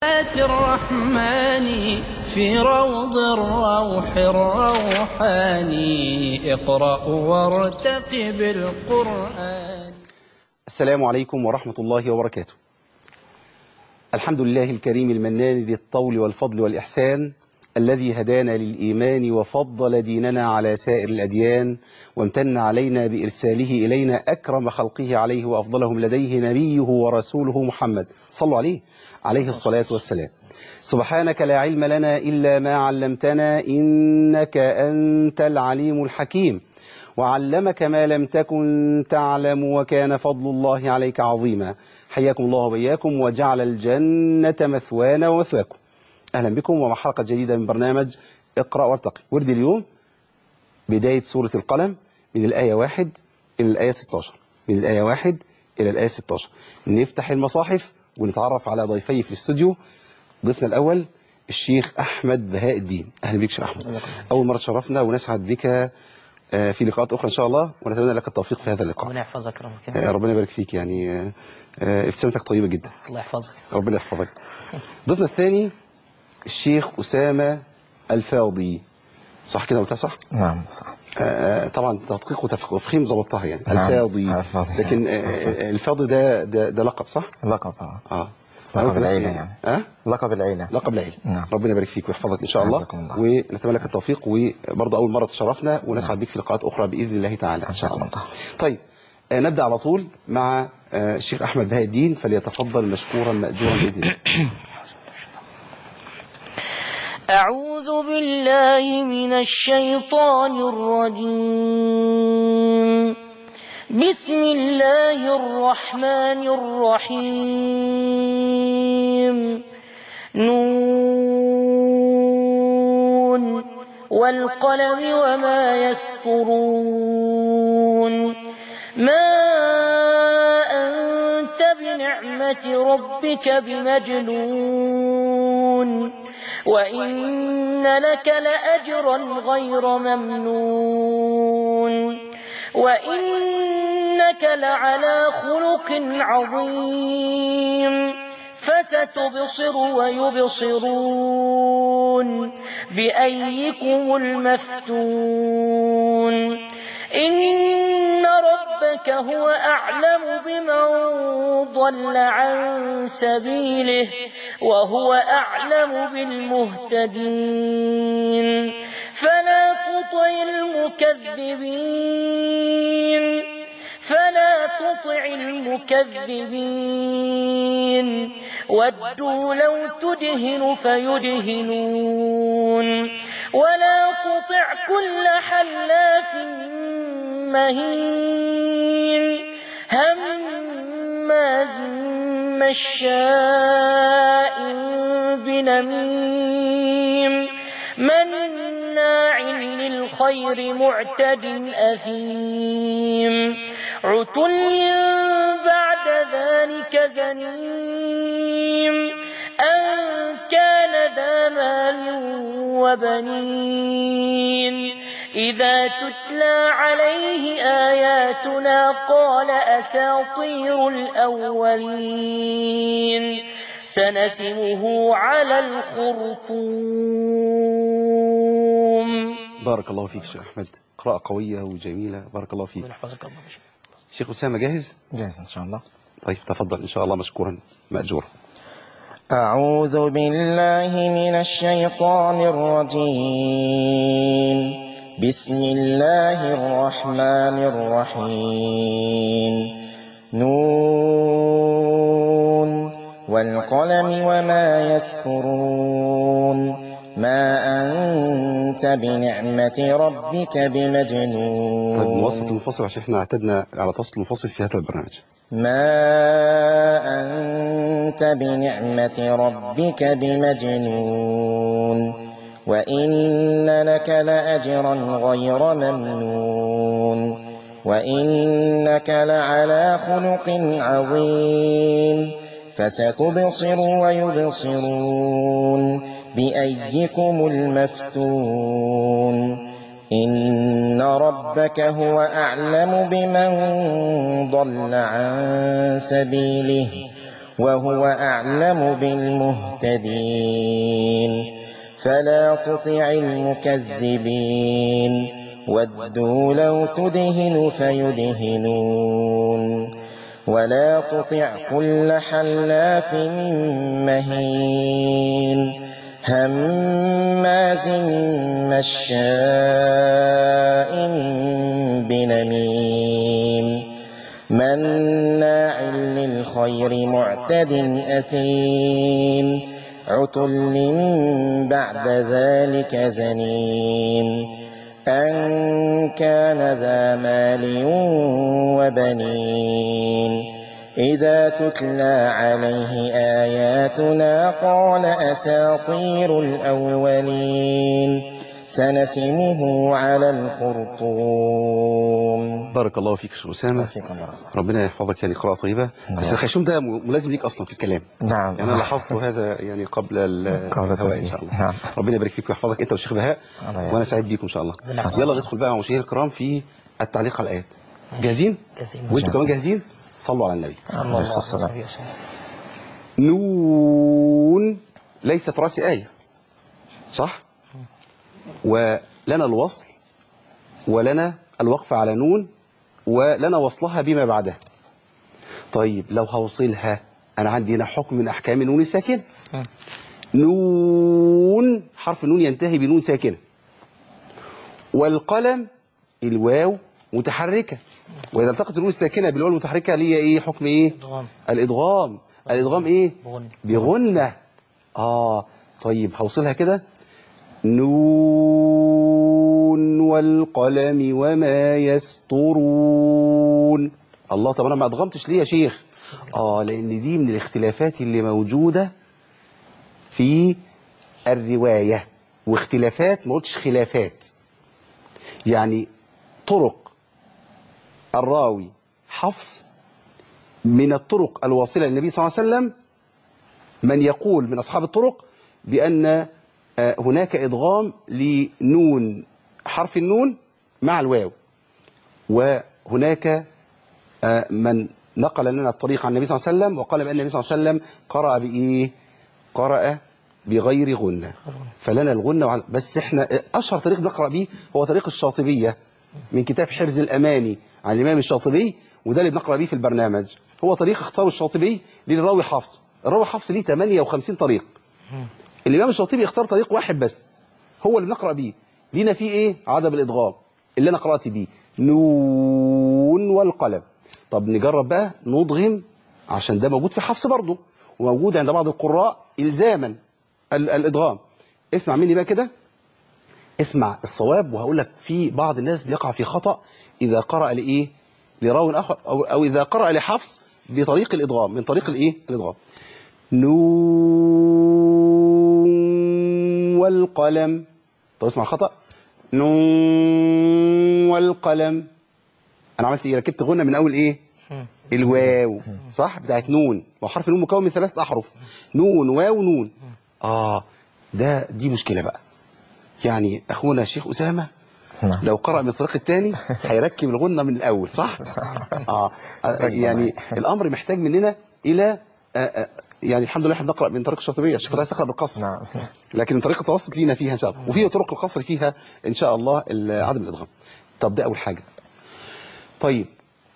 الرحمن في روض الروح الروحاني اقرأ وارتقب القرآن السلام عليكم ورحمة الله وبركاته الحمد لله الكريم المنان ذي الطول والفضل والإحسان الذي هدانا للإيمان وفضل ديننا على سائر الأديان وامتن علينا بإرساله إلينا أكرم خلقه عليه وأفضلهم لديه نبيه ورسوله محمد صلوا عليه عليه الصلاة والسلام سبحانك لا علم لنا إلا ما علمتنا إنك أنت العليم الحكيم وعلمك ما لم تكن تعلم وكان فضل الله عليك عظيما حياكم الله وبياكم وجعل الجنة مثوانا ومثواكم أهلا بكم ومع حلقة جديدة من برنامج اقرأ وارتقي ورد اليوم بداية سورة القلم من الآية واحد إلى الآية 16 من الآية واحد إلى الآية 16 نفتح المصاحف ونتعرف على ضيفي في الاستوديو ضيفنا الأول الشيخ أحمد بهاء الدين أهلا بك شيخ أحمد أول مرة تشرفنا ونسعد بك آه، في لقاءات أخرى إن شاء الله ونتمنى لك التوفيق في هذا اللقاء ربنا يحفظك ربنا آه، كده ربنا يبارك فيك يعني آه، آه، ابتسامتك طيبة جدا الله يحفظك ربنا يحفظك ضيفنا الثاني الشيخ أسامة الفاضي صح كده قلتها صح؟ نعم صح آه، طبعا تدقيق وتفخيم ظبطتها يعني نعم، الفاضي الفاضي. لكن آه، صح. آه، الفاضي ده ده, ده لقب صح؟ لقب اه اه لقب أنا قلت بس العيلة يعني. اه لقب العيلة لقب العيلة نعم. ربنا يبارك فيك ويحفظك ان شاء الله عزكم الله. ونتمنى لك التوفيق وبرضه اول مره تشرفنا ونسعد بك في لقاءات اخرى باذن الله تعالى عزكم الله. طيب آه، نبدا على طول مع آه، الشيخ احمد بهاء الدين فليتفضل مشكورا ماجورا باذن الله أعوذ بالله من الشيطان الرجيم بسم الله الرحمن الرحيم نون والقلم وما يسطرون ما أنت بنعمة ربك بمجنون وإن لك لأجرا غير ممنون وإنك لعلى خلق عظيم فستبصر ويبصرون بأيكم المفتون إن ربك هو أعلم بمن ضل عن سبيله وهو أعلم بالمهتدين فلا تطع المكذبين فلا تطع المكذبين ودوا لو تدهن فيدهنون ولا تطع كل حلاف مهين هماز مشاء بنميم مناع للخير معتد أثيم عتل بعد ذلك زنيم أن كان ذا مال وبنين إذا تتلى عليه آياتنا قال أساطير الأولين سنسمه على الخرطوم بارك الله فيك شيخ احمد قراءه قويه وجميله بارك الله فيك يحفظك الله شيخ اسامه جاهز جاهز إن شاء الله طيب تفضل ان شاء الله مشكورا ماجورا أعوذ بالله من الشيطان الرجيم بسم الله الرحمن الرحيم نون والقلم وما يسطرون ما أنت بنعمة ربك بمجنون طيب نوسط المنفصل عشان احنا اعتدنا على فصل منفصل في هذا البرنامج ما أنت بنعمة ربك بمجنون وإن لك لأجرا غير ممنون وإنك لعلى خلق عظيم فستبصر ويبصرون بأيكم المفتون إن ربك هو أعلم بمن ضل عن سبيله وهو أعلم بالمهتدين فلا تطع المكذبين ودوا لو تدهن فيدهنون ولا تطع كل حلاف مهين هماز مشاء بنميم مناع للخير معتد أثيم عتل بعد ذلك زنيم أن كان ذا مال وبنين إذا تتلى عليه آياتنا قال أساطير الأولين سنسمه على الخرطوم بارك الله فيك يا شيخ أسامة فيكم بارك الله. ربنا يحفظك يعني قراءة طيبة بس الخيشوم ده م- ملازم ليك أصلا في الكلام نعم يعني أنا لاحظت هذا يعني قبل ال- قبل الهواء إن التسجيل. شاء الله نعم. ربنا يبارك فيك ويحفظك أنت والشيخ بهاء الله وأنا يسلمك. سعيد بيكم إن شاء الله يحفظك. يلا ندخل بقى مع مشاهير الكرام في التعليق على الآيات جاهزين؟ جاهزين. وأنتوا كمان جاهزين؟ صلوا على النبي صلى عليه الله الصلاة عليه وسلم نون ليست رأس آية صح ولنا الوصل ولنا الوقف على نون ولنا وصلها بما بعدها طيب لو هوصلها أنا عندي هنا حكم من أحكام النون الساكنة نون حرف النون ينتهي بنون ساكنة والقلم الواو متحركة وإذا التقت النون الساكنة بالواو المتحركة ليه إيه حكم إيه إدغام. الإدغام الإدغام إيه بغنة. بغنة آه طيب هوصلها كده نون والقلم وما يسطرون الله طب انا ما ادغمتش ليه يا شيخ اه لان دي من الاختلافات اللي موجوده في الروايه واختلافات ما قلتش خلافات يعني طرق الراوي حفص من الطرق الواصله للنبي صلى الله عليه وسلم من يقول من أصحاب الطرق بأن آه، هناك إدغام لنون حرف النون مع الواو وهناك آه، من نقل لنا الطريق عن النبي صلى الله عليه وسلم وقال بأن النبي صلى الله عليه وسلم قرأ بإيه قرأ بغير غنة فلنا الغنة وعلى- بس احنا أشهر طريق نقرأ به هو طريق الشاطبية من كتاب حرز الأماني عن الإمام الشاطبي وده اللي بنقرأ به في البرنامج هو طريق اختاره الشاطبي للراوي حفص الراوي حفص ليه 58 طريق الإمام الشاطبي اختار طريق واحد بس هو اللي بنقرأ بيه لينا فيه إيه عدم الإدغام اللي أنا قرأت بيه نون والقلم طب نجرب بقى نضغم عشان ده موجود في حفص برضه وموجود عند بعض القراء إلزاما ال- الإدغام اسمع مني بقى كده اسمع الصواب وهقول لك في بعض الناس بيقع في خطأ إذا قرأ لإيه لراو آخر أو, أو إذا قرأ لحفص بطريق الإدغام من طريق الإيه الإدغام نون والقلم طب اسمع الخطأ نون والقلم أنا عملت إيه ركبت غنة من أول إيه الواو صح بتاعت نون وحرف النون مكون من ثلاث أحرف نون واو نون آه ده دي مشكلة بقى يعني أخونا شيخ أسامة نعم. لو قرأ من الطريق الثاني هيركب الغنة من الأول صح؟ آه آه، يعني الأمر محتاج مننا إلى آه، آه، يعني الحمد لله احنا بنقرأ من طريق الشاطبية عشان كنت عايز تقرأ بالقصر نعم لكن طريق التوسط لينا فيها إن شاء الله وفي طرق القصر فيها إن شاء الله ال- عدم الإدغام طب ده أول حاجة طيب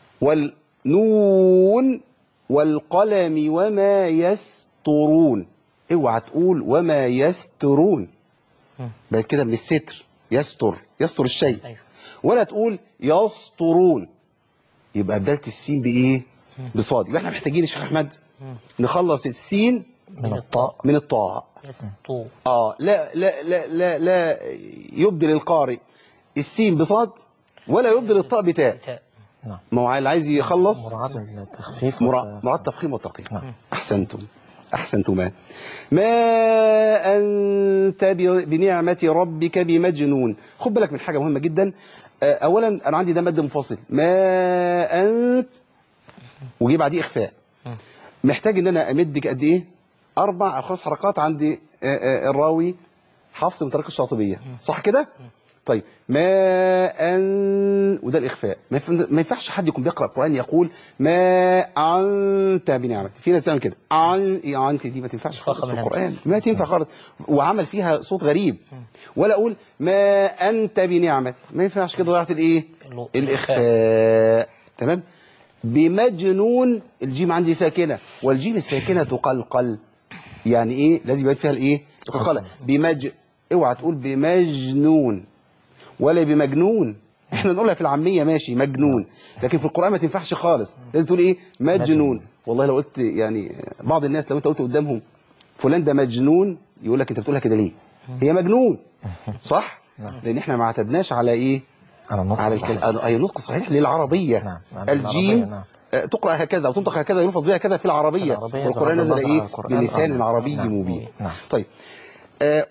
والنون والقلم وما يسترون اوعى تقول وما يسترون بقت كده من الستر يستر يستر الشيء أيوه. ولا تقول يسطرون يبقى بدلت السين بايه بصاد يبقى احنا محتاجين يا شيخ احمد نخلص السين من الطاء من الطاء يسطو اه لا لا لا لا لا يبدل القارئ السين بصاد ولا يبدل الطاء بتاء تاء ما هو اللي عايز يخلص مراعاة التخفيف مرا- والت- مراعاة التفخيم والترقيق نعم. أحسنتم أحسنتما ما أنت ب- بنعمة ربك بمجنون خد بالك من حاجة مهمة جدا آه، أولا أنا عندي ده مد منفصل ما أنت وجي بعديه إخفاء محتاج إن أنا أمد قد إيه أربع أو خمس حركات عندي آه، آه، الراوي حفص من طريق الشاطبية صح كده طيب ما ان وده الاخفاء ما ينفع- ما ينفعش حد يكون بيقرا القران يقول ما انت بنعمه في ناس بتعمل كده عن يا انت دي ما تنفعش خالص فخم في الهمزة. القران ما تنفع خالص وعمل فيها صوت غريب ولا اقول ما انت بنعمتي ما ينفعش كده ضيعت الايه الو- الاخفاء تمام بمجنون الجيم عندي ساكنه والجيم الساكنه تقلقل يعني ايه لازم يبقى فيها الايه القلقله بمج اوعى تقول بمجنون ولا بمجنون احنا نقولها في العاميه ماشي مجنون لكن في القران ما تنفعش خالص لازم تقول ايه مجنون والله لو قلت يعني بعض الناس لو انت قلت قدامهم فلان ده مجنون يقول لك انت بتقولها كده ليه هي مجنون صح لان احنا ما اعتدناش على ايه على النطق على الصحيح. الكلام اي النطق الصحيح للعربيه نعم، نعم، الجيم العربية، نعم. آه، تقرا هكذا وتنطق هكذا يلفظ بها كذا في العربيه العربية والقران بغض نزل النظر ايه عن القرآن بلسان العربي. عربي نعم. مبين نعم. طيب آه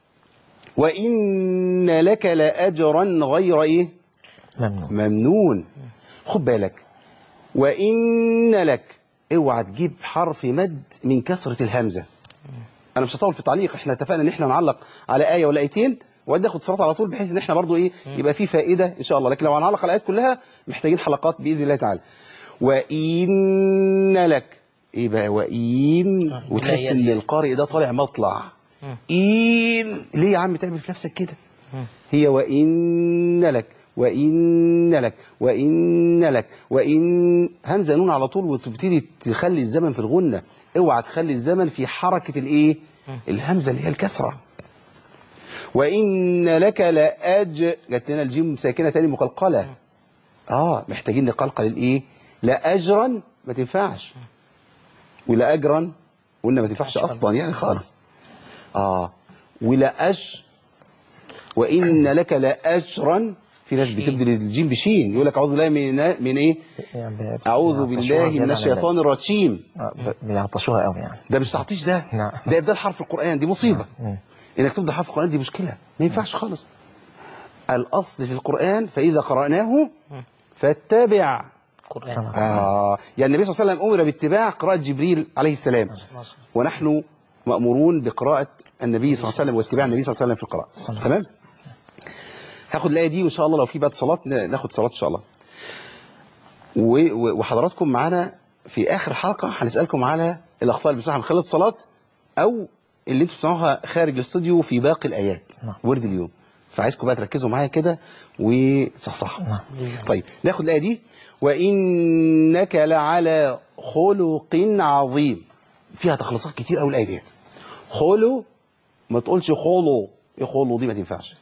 وان لك لاجرا غير ايه ممنوع ممنون خد بالك وان لك اوعى تجيب حرف مد من كسره الهمزه انا مش هطول في التعليق احنا اتفقنا ان احنا نعلق على ايه ولا ايتين وبعدين ناخد صلاه على طول بحيث ان احنا برضو ايه يبقى في فائده ان شاء الله لكن لو هنعلق على الايات كلها محتاجين حلقات باذن الله تعالى وان لك ايه بقى وان آه، وتحس لا ان يزيد. القارئ ده طالع مطلع مم. ان ليه يا عم تعمل في نفسك كده هي وإن لك وإن لك وإن لك وإن همزة نون على طول وتبتدي تخلي الزمن في الغنة اوعى تخلي الزمن في حركة الايه الهمزة اللي هي الكسرة وإن لك لأج جت لنا الجيم ساكنة تاني مقلقلة اه محتاجين نقلقل الايه لأجرا ما تنفعش ولا أجرا قلنا ما تنفعش أصلا يعني خالص اه ولا أج وإن لك لأجرا في ناس بتبدل الجيم بشين يقول لك أعوذ بالله من من إيه يعني بي- أعوذ بيعطشوها بالله زيادة من عن الشيطان اللازم. الرجيم آه، ب- بيعطشوها قوي يعني ده مش تعطيش ده نعم. ده إبدال حرف القرآن دي مصيبة مم. إنك تبدأ حرف القرآن دي مشكلة ما ينفعش خالص الأصل في القرآن فإذا قرأناه فاتبع قرآن آه يعني النبي صلى الله عليه وسلم أمر باتباع قراءة جبريل عليه السلام ونحن مأمورون بقراءة النبي صلى الله عليه وسلم واتباع النبي صلى الله عليه وسلم في القراءة صلى الله تمام عليه هاخد الآية دي وإن شاء الله لو في بعد صلاة ن- ناخد صلاة إن شاء الله و- و- وحضراتكم معانا في آخر حلقة هنسألكم على الأخطاء اللي بنسمعها من خلال الصلاة أو اللي انتوا بتسمعوها خارج الاستوديو في باقي الآيات نعم. ورد اليوم فعايزكم بقى تركزوا معايا كده وتصحصحوا طيب ناخد الآية دي وإنك لعلى خلق عظيم فيها تخلصات كتير قوي الآية ديت خلو ما تقولش خلو ايه خلو دي ما تنفعش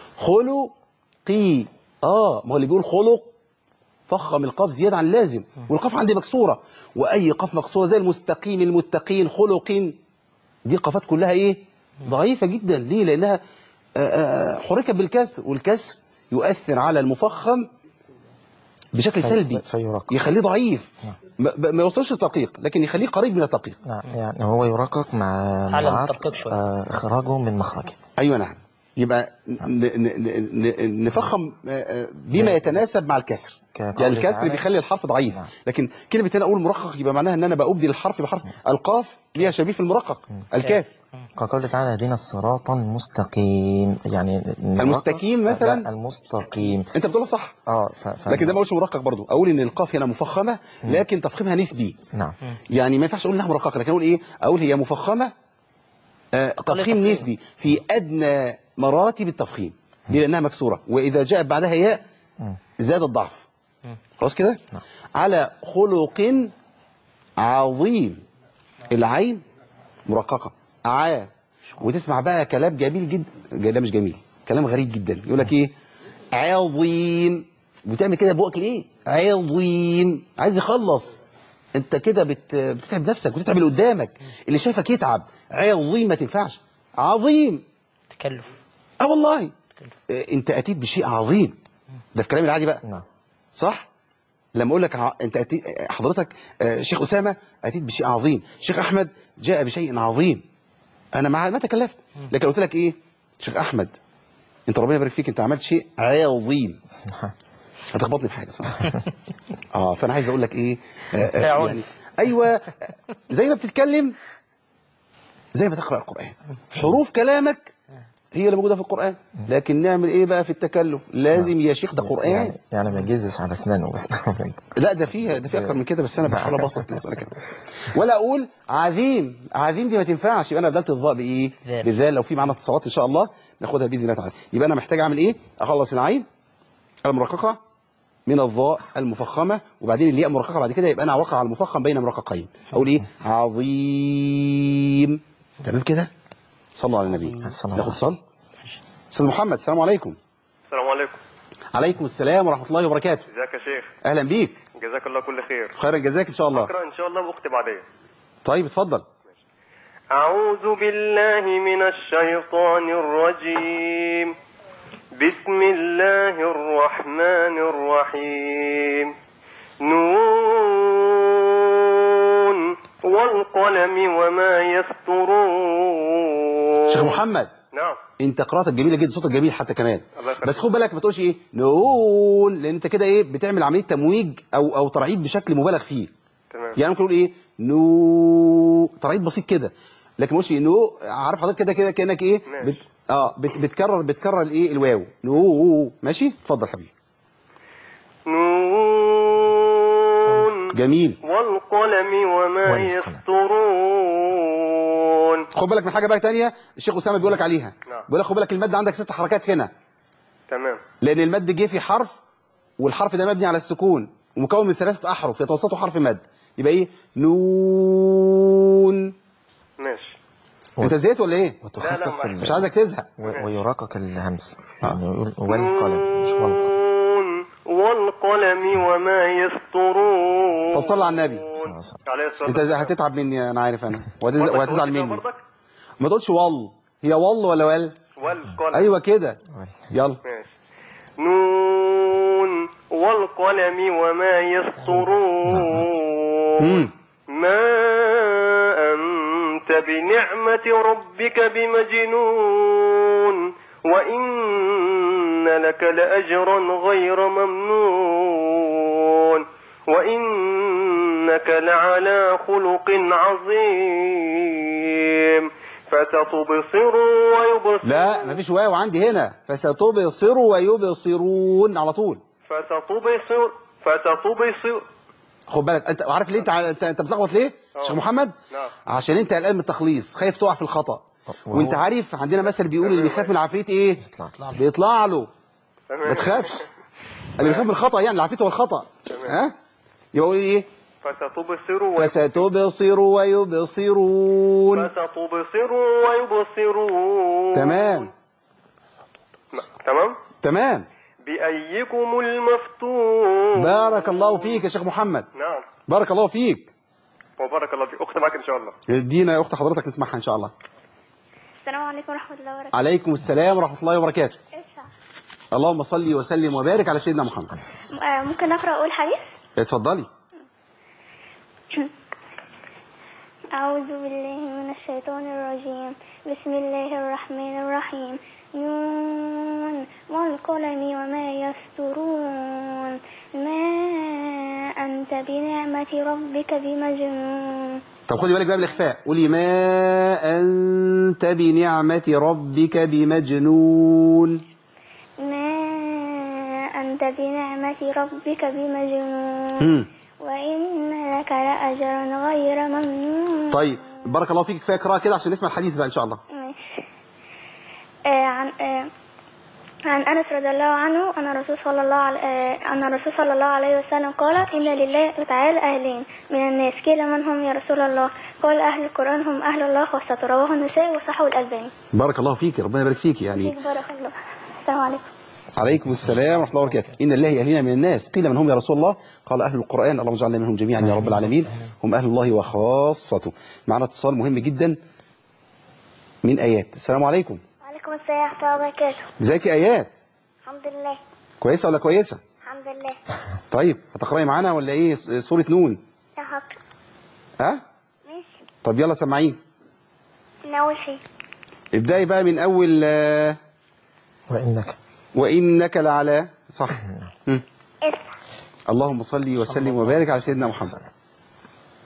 خلقي اه ما هو اللي بيقول خلق فخم القاف زياده عن اللازم والقاف عندي مكسوره واي قاف مكسوره زي المستقيم المتقين خلق دي قافات كلها ايه ضعيفه جدا ليه لانها آه، آه، حركت بالكسر والكسر يؤثر على المفخم بشكل في- سلبي فيرقق. يخليه ضعيف ما, ما يوصلش للتدقيق لكن يخليه قريب من التدقيق نعم يعني هو يرقق مع على مراعاة التدقيق شوية. آه، إخراجه من مخرجه ايوه نعم يبقى ن- ن- ن- نفخم آه، آه، بما يتناسب مع الكسر كقوله يعني الكسر تعالى. بيخلي الحرف ضعيف نعم. لكن كلمه انا اقول مرقق يبقى معناها ان انا بأبدل الحرف بحرف القاف ليها شبيه في المرقق الكاف كقوله تعالى اهدنا الصراط المستقيم يعني نرقق- المستقيم مثلاً؟ لا، المستقيم انت بتقولها صح اه ف... ف... لكن ده ما اقولش مرقق برضو اقول ان القاف هنا مفخمه لكن تفخيمها نسبي نعم يعني ما ينفعش اقول انها مرققه لكن اقول ايه اقول هي مفخمه آه تفخيم تفخيم. نسبي في ادنى مراتب التفخيم دي لانها مكسوره واذا جاء بعدها ياء زاد الضعف خلاص كده على خلق عظيم العين مرققه عا وتسمع بقى كلام جميل جدا ده مش جميل كلام غريب جدا يقول لك ايه عظيم بتعمل كده بوقك ليه عظيم عايز يخلص انت كده بت... بتتعب نفسك وتتعب اللي قدامك اللي شايفك يتعب عظيم ما تنفعش عظيم تكلف اه والله اه انت اتيت بشيء عظيم ده في كلامي العادي بقى نعم صح لما اقول لك ع... انت أتي... حضرتك آه، شيخ اسامه اتيت بشيء عظيم شيخ احمد جاء بشيء عظيم انا ما ما تكلفت لكن قلت لك ايه شيخ احمد انت ربنا يبارك فيك انت عملت شيء عظيم هتخبطني بحاجه صح اه فانا عايز اقول لك ايه آه، آه، فيها عنف. يعني ايوه زي ما بتتكلم زي ما تقرا القران حروف كلامك هي اللي موجوده في القران لكن نعمل ايه بقى في التكلف لازم يا شيخ ده قران يعني يعني ما يجزش على اسنانه بس لا ده فيها ده فيها اكتر من كده بس انا بحاول ابسط المساله كده ولا اقول عظيم عظيم دي ما تنفعش يبقى انا بدلت الظاء بايه ذال. بالذال لو في معانا اتصالات ان شاء الله ناخدها باذن الله تعالى يبقى انا محتاج اعمل ايه اخلص العين المرققه من الظاء المفخمه وبعدين الياء مرققه بعد كده يبقى انا وقع على المفخم بين مرققين اقول ايه عظيم تمام كده صلوا على النبي صلى الله ناخد عليه صل استاذ محمد السلام عليكم السلام عليكم عليكم السلام ورحمه الله وبركاته ازيك يا شيخ اهلا بيك جزاك الله كل خير خير الجزاك ان شاء الله اقرا ان شاء الله واختم عليه طيب اتفضل اعوذ بالله من الشيطان الرجيم بسم الله الرحمن الرحيم نون والقلم وما يسطرون شيخ محمد نعم انت قراءتك جميله جدا صوتك جميل حتى كمان الله يخليك. بس خد بالك ما تقولش ايه نون لان انت كده ايه بتعمل عمليه تمويج او او ترعيد بشكل مبالغ فيه تمام يعني ممكن نقول ايه نو ترعيد بسيط كده لكن مش نو عارف حضرتك كده كده كانك ايه ماشي. بت... اه بت... بتكرر بتكرر الايه الواو نو ماشي اتفضل حبيبي نون جميل والقلم وما والقلم. يسطرون خد بالك من حاجه بقى تانية الشيخ اسامه بيقول لك عليها نعم. بيقول لك خد بالك المد عندك ست حركات هنا تمام لان المد جه في حرف والحرف ده مبني على السكون ومكون من ثلاثه احرف يتوسطوا حرف مد يبقى ايه نون ماشي انت زهقت ولا ايه وتخفف لا، ال- مش عايزك تزهق و- ويراقق الهمس يعني يقول والقلم مش والقلم نون والقلم وما يسطرون طب صلي على النبي صلى الله عليه وسلم. عليه الصلاة انت والسلام. هتتعب مني انا عارف انا وهتز- برضك وهتزعل تقول كده مني برضك؟ ما تقولش وال هي وال ولا وال والقلم ايوه كده يلا ماشي نون والقلم وما يسطرون مم. ما أنت بنعمة ربك بمجنون وإن لك لأجرا غير ممنون وإنك لعلى خلق عظيم فتبصر ويبصر لا مفيش واو عندي هنا فستبصروا ويبصرون على طول فتبصر فتبصر خد بالك انت عارف ليه انت انت, انت بتلخبط ليه شيخ محمد نعم. عشان انت قلقان من التخليص خايف تقع في الخطا وهو- وانت عارف عندنا مثل بيقول اللي بيخاف من العفريت ايه يطلع. بيطلع له ما تمام تخافش اللي بيخاف من الخطا يعني العفريت هو الخطا ها يقول ايه فتبصر ويبصر فستبصر ويبصرون فتبصر ويبصرون تمام تمام تمام بأيكم المفتون بارك الله فيك يا شيخ محمد نعم بارك الله فيك وبارك الله فيك أخت معك إن شاء الله ادينا يا اخت حضرتك نسمعها ان شاء الله السلام عليكم ورحمة الله وبركاته عليكم السلام ورحمه الله وبركاته ارفع. اللهم صل وسلم وبارك على سيدنا محمد آه، ممكن أقرأ أقول حديث اتفضلي أعوذ بالله من الشيطان الرجيم بسم الله الرحمن الرحيم نون والقلم وما يسترون ما أنت بنعمة ربك بمجنون طب خدي بالك بقى من الاخفاء قولي ما انت بنعمه ربك بمجنون ما أنت بنعمة ربك بمجنون هم. وإن لك لأجرا غير ممنون طيب بارك الله فيك كفايه قراءه كده عشان نسمع الحديث بقى ان شاء الله ماشي. آه عن آه عن انس رضي الله عنه ان الرسول صلى الله عليه آه ان الرسول صلى الله عليه وسلم قال ان لله تعالى اهلين من الناس قيل من هم يا رسول الله قال اهل القران هم اهل الله خاصته رواه النسائي وصححه الالباني بارك الله فيك ربنا يبارك فيك يعني فيك بارك الله السلام عليكم عليكم السلام ورحمه الله وبركاته ان الله اهلنا من الناس قيل من هم يا رسول الله قال اهل القران اللهم اجعلنا منهم جميعا يا رب العالمين هم اهل الله وخاصته معنا اتصال مهم جدا من ايات السلام عليكم وعليكم السلام ورحمه الله وبركاته ازيك يا ايات الحمد لله كويسه ولا كويسه الحمد لله طيب هتقراي معانا ولا ايه سوره نون يا حاضر ها ماشي طب يلا سمعين من اول شيء ابداي بقى من اول آه، وإنك وانك لعلى صح مم. اسمع اللهم صل وسلم وبارك على سيدنا محمد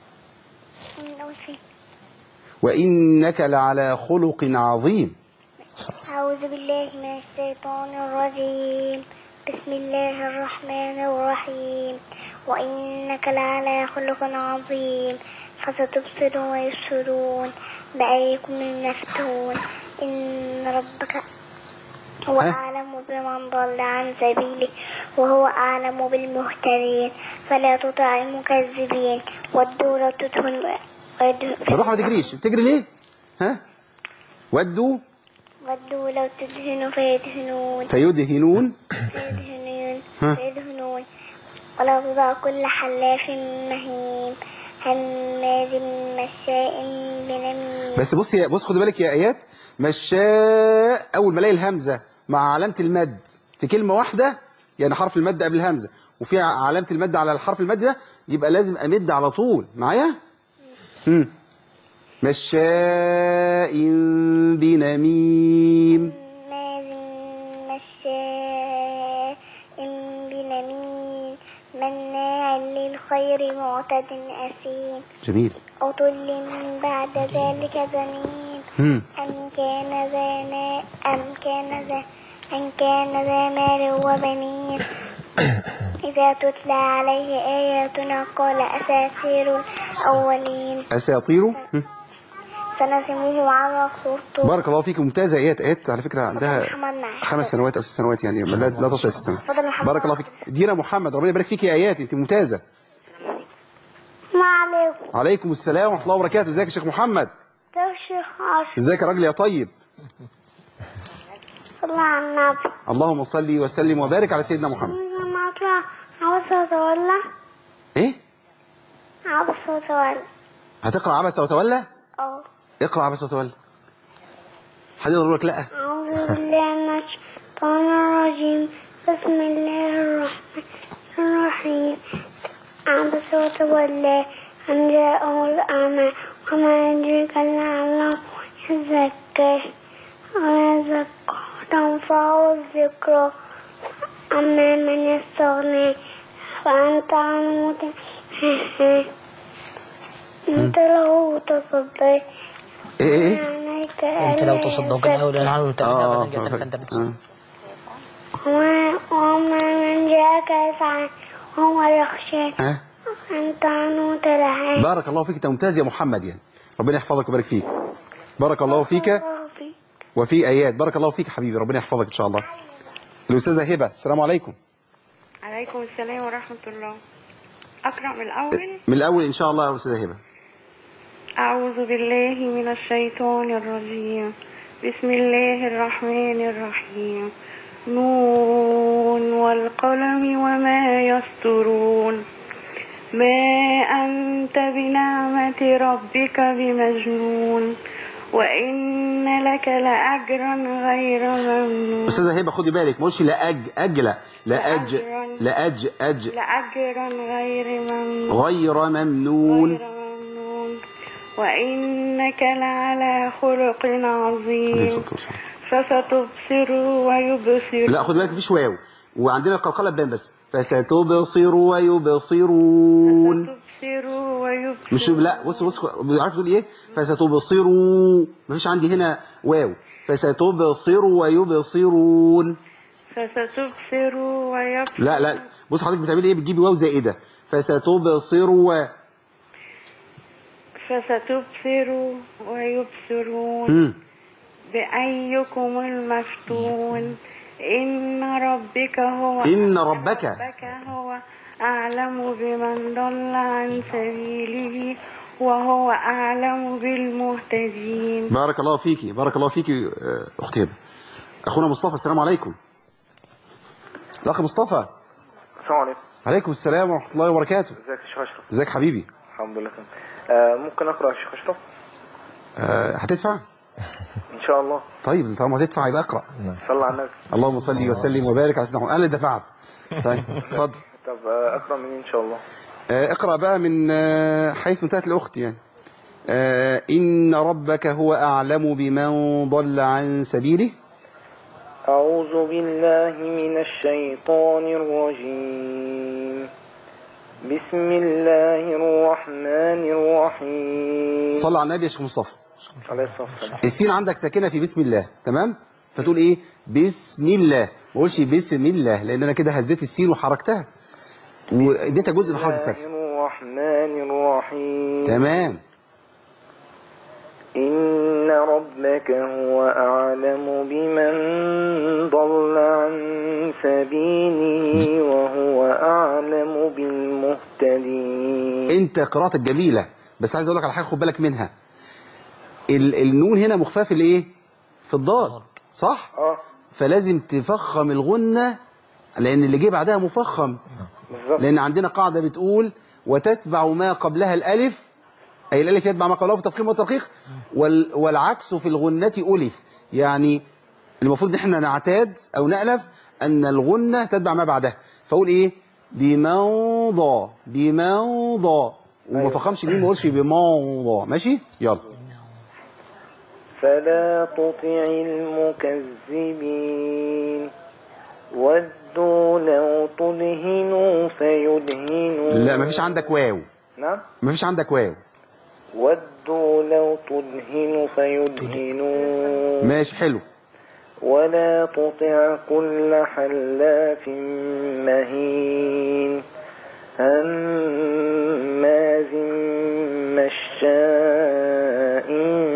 من اول شيء وانك لعلى خلق عظيم أعوذ بالله من الشيطان الرجيم بسم الله الرحمن الرحيم وإنك لعلى خلق عظيم فستبصر ويبصرون بأيكم المفتون إن ربك هو ها؟ أعلم بمن ضل عن سبيله وهو أعلم بالمهتدين فلا تطع المكذبين ودوا لو تدهن بالراحه ما تجريش بتجري ليه ها ودوا ودوا لو تدهن فيدهنون فيدهنون فيدهنون ها؟ فيدهنون ولا تضع كل حلاف مهين هماز مشاء بنميم بس بص يا بص خد بالك يا ايات مشاء اول ما الاقي الهمزه مع علامه المد في كلمه واحده يعني حرف المد قبل الهمزه وفي علامه المد على الحرف المد ده يبقى لازم امد على طول معايا امم مشاء بنميم هماز مشاء بنميم مناع للخير معتد أثيم جميل عتل بعد ذلك زنيم امم أم كان ذا ما- أم كان ذا أم كان ذا مال وبنين إذا تتلى عليه آياتنا قال أساطير الأولين اساطير هم. سنسمه على الخرطوم بارك الله فيك ممتازه ايات ايات على فكره عندها محمد معك. خمس سنوات او ست سنوات يعني لا, لا تصل ست سنوات فضل محمد بارك الله فيك دينا محمد ربنا يبارك فيك يا ايات انت ممتازه ما عليكم عليكم السلام ورحمه الله وبركاته ازيك يا شيخ محمد ده الشيخ عاصم ازيك يا راجل يا طيب صلى على النبي اللهم صل وسلم وبارك على سيدنا محمد لما أطلع عاوز أتولى ايه عاوز أتولى هتقرا عبس وتولى أه اقرا عبس وتولى حد يقول لك لا أعوذ بالله من الشيطان الرجيم بسم الله الرحمن الرحيم عبس وتولى أن جاءه الأعمى وما يدريك لعله يزكى ويزكى تنفعه الذكرى أما من يستغني فأنت عنه تنهى أنت له تصدق ايه ايه عليك انت لو تصدق الاول انا عارف انت اه بعدين جت انت بتصدق آه. وما من جاءك يسعى وهو يخشى ها أنت عنه تلهى بارك الله فيك انت ممتاز يا محمد يعني ربنا يحفظك ويبارك فيك بارك الله فيك وفي ايات بارك الله فيك حبيبي ربنا يحفظك ان شاء الله الاستاذه هبه السلام عليكم عليكم السلام ورحمة الله أقرأ من الأول من الاول ان شاء الله يا استاذه هبه أعوذ بالله من الشيطان الرجيم بسم الله الرحمن الرحيم نون والقلم وما يسطرون ما أنت بنعمة ربك بمجنون وإن لك لأجرا غير ممنون استاذه هبه خدي بالك مش لا اج اجله لا اج لا اج اج لأجرا غير ممنون غير ممنون غير ممنون وإنك لعلى خلق عليه عظيم الصلاة والسلام. فستبصر ويبصر لا خد بالك مفيش واو وعندنا القلقله تبان بس فستبصر ويبصرون ستبصر ويبصر مش لا بص بص عارف تقول ايه فستبصروا مفيش عندي هنا واو فستبصر ويبصرون فستبصر ويبصر لا لا بص حضرتك بتعملي ايه بتجيبي واو زائده فستبصر و فستبصر ويبصرون مم. بأيكم المفتون إن ربك هو إن ربك ربك هو أعلم بمن ضل عن سبيله وهو أعلم بالمهتدين بارك الله فيكي بارك الله فيكي آه، اختي هبه اخونا مصطفى السلام عليكم الاخ مصطفى السلام عليكم عليكم السلام ورحمه الله وبركاته ازيك يا شيخ اشرف ازيك حبيبي الحمد لله تمام آه ممكن اقرا يا شيخ اشرف أه هتدفع ان شاء الله طيب طالما هتدفع يبقى اقرا صلى على النبي اللهم صل وسلم وبارك على سيدنا محمد انا اللي دفعت طيب اتفضل طب آه اقرا منين ان شاء الله آه، اقرا بقى من آه، حيث انتهت الاخت يعني آه، ان ربك هو اعلم بمن ضل عن سبيله أعوذ بالله من الشيطان الرجيم بسم الله الرحمن الرحيم صلى على النبي يا شيخ مصطفى عليه الصلاة والسلام السين عندك ساكنه في بسم الله تمام فتقول ايه بسم الله ما اقولش بسم الله لان انا كده هزيت السين وحركتها واديتها جزء من حركه الله الفتح الرحمن الرحيم تمام إن ربك هو أعلم بمن ضل عن سبيله وهو أعلم بالمهتدين انت قراءتك جميله بس عايز اقول لك على حاجه خد بالك منها ال النون هنا مخفاه في الايه في الضاد صح اه فلازم تفخم الغنه لان اللي جه بعدها مفخم بالظبط لان عندنا قاعده بتقول وتتبع ما قبلها الالف اي الالف يتبع ما قبلها في التفخيم والترقيق وال والعكس في الغنه الف يعني المفروض ان احنا نعتاد او نالف ان الغنه تتبع ما بعدها فاقول ايه بموضى بموضى وما أيوة. فخمش الميم ما اقولش بموضى ماشي يلا فلا تطع المكذبين ودوا لو تدهنوا فيدهنوا لا مفيش عندك واو نعم مفيش عندك واو ودوا لو تدهنوا فيدهنوا ماشي حلو ولا تطع كل حلاف مهين هماز مشاء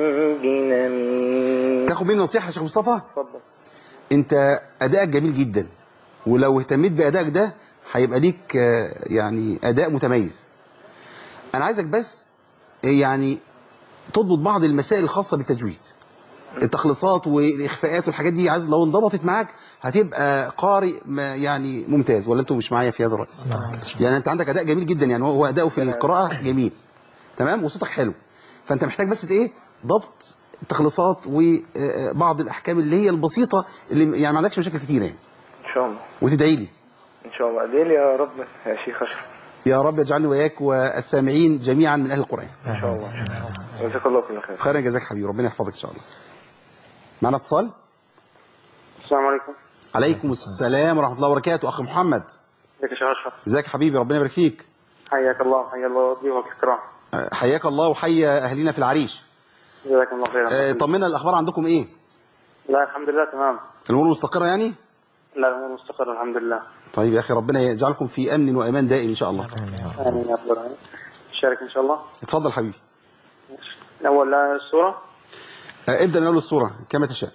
بنميم تاخد مني نصيحه يا شيخ مصطفى اتفضل انت ادائك جميل جدا ولو اهتميت بادائك ده هيبقى ليك آه، يعني اداء متميز انا عايزك بس يعني تضبط بعض المسائل الخاصه بالتجويد التخليصات والاخفاءات والحاجات دي عايز لو انضبطت معاك هتبقى قارئ ما يعني ممتاز ولا انتوا مش معايا في هذا الراي يعني انت عندك اداء جميل جدا يعني هو اداؤه في القراءه جميل تمام وصوتك حلو فانت محتاج بس ايه ضبط التخليصات وبعض الاحكام اللي هي البسيطه اللي يعني ما عندكش مشاكل كتيره يعني ان شاء الله وتدعي لي ان شاء الله ادعي لي يا رب يا شيخ اشرف يا رب يجعلني واياك والسامعين جميعا من اهل القران ان شاء الله جزاك الله كل خير خيرا جزاك حبيبي ربنا يحفظك ان شاء الله معنا اتصال السلام عليكم عليكم السلام ورحمه الله وبركاته اخ محمد ازيك يا شيخ اشرف ازيك يا حبيبي ربنا يبارك فيك حياك الله حيا الله ضيوفك الكرام أه، حياك الله وحيا اهلنا في العريش جزاكم الله خيرا أه، طمنا الاخبار عندكم ايه لا الحمد لله تمام الامور مستقره يعني لا الامور مستقره الحمد لله طيب يا اخي ربنا يجعلكم في امن وامان دائم ان شاء الله امين يا رب العالمين شارك ان شاء الله اتفضل حبيبي الاول السوره أه، ابدا من اول الصوره كما تشاء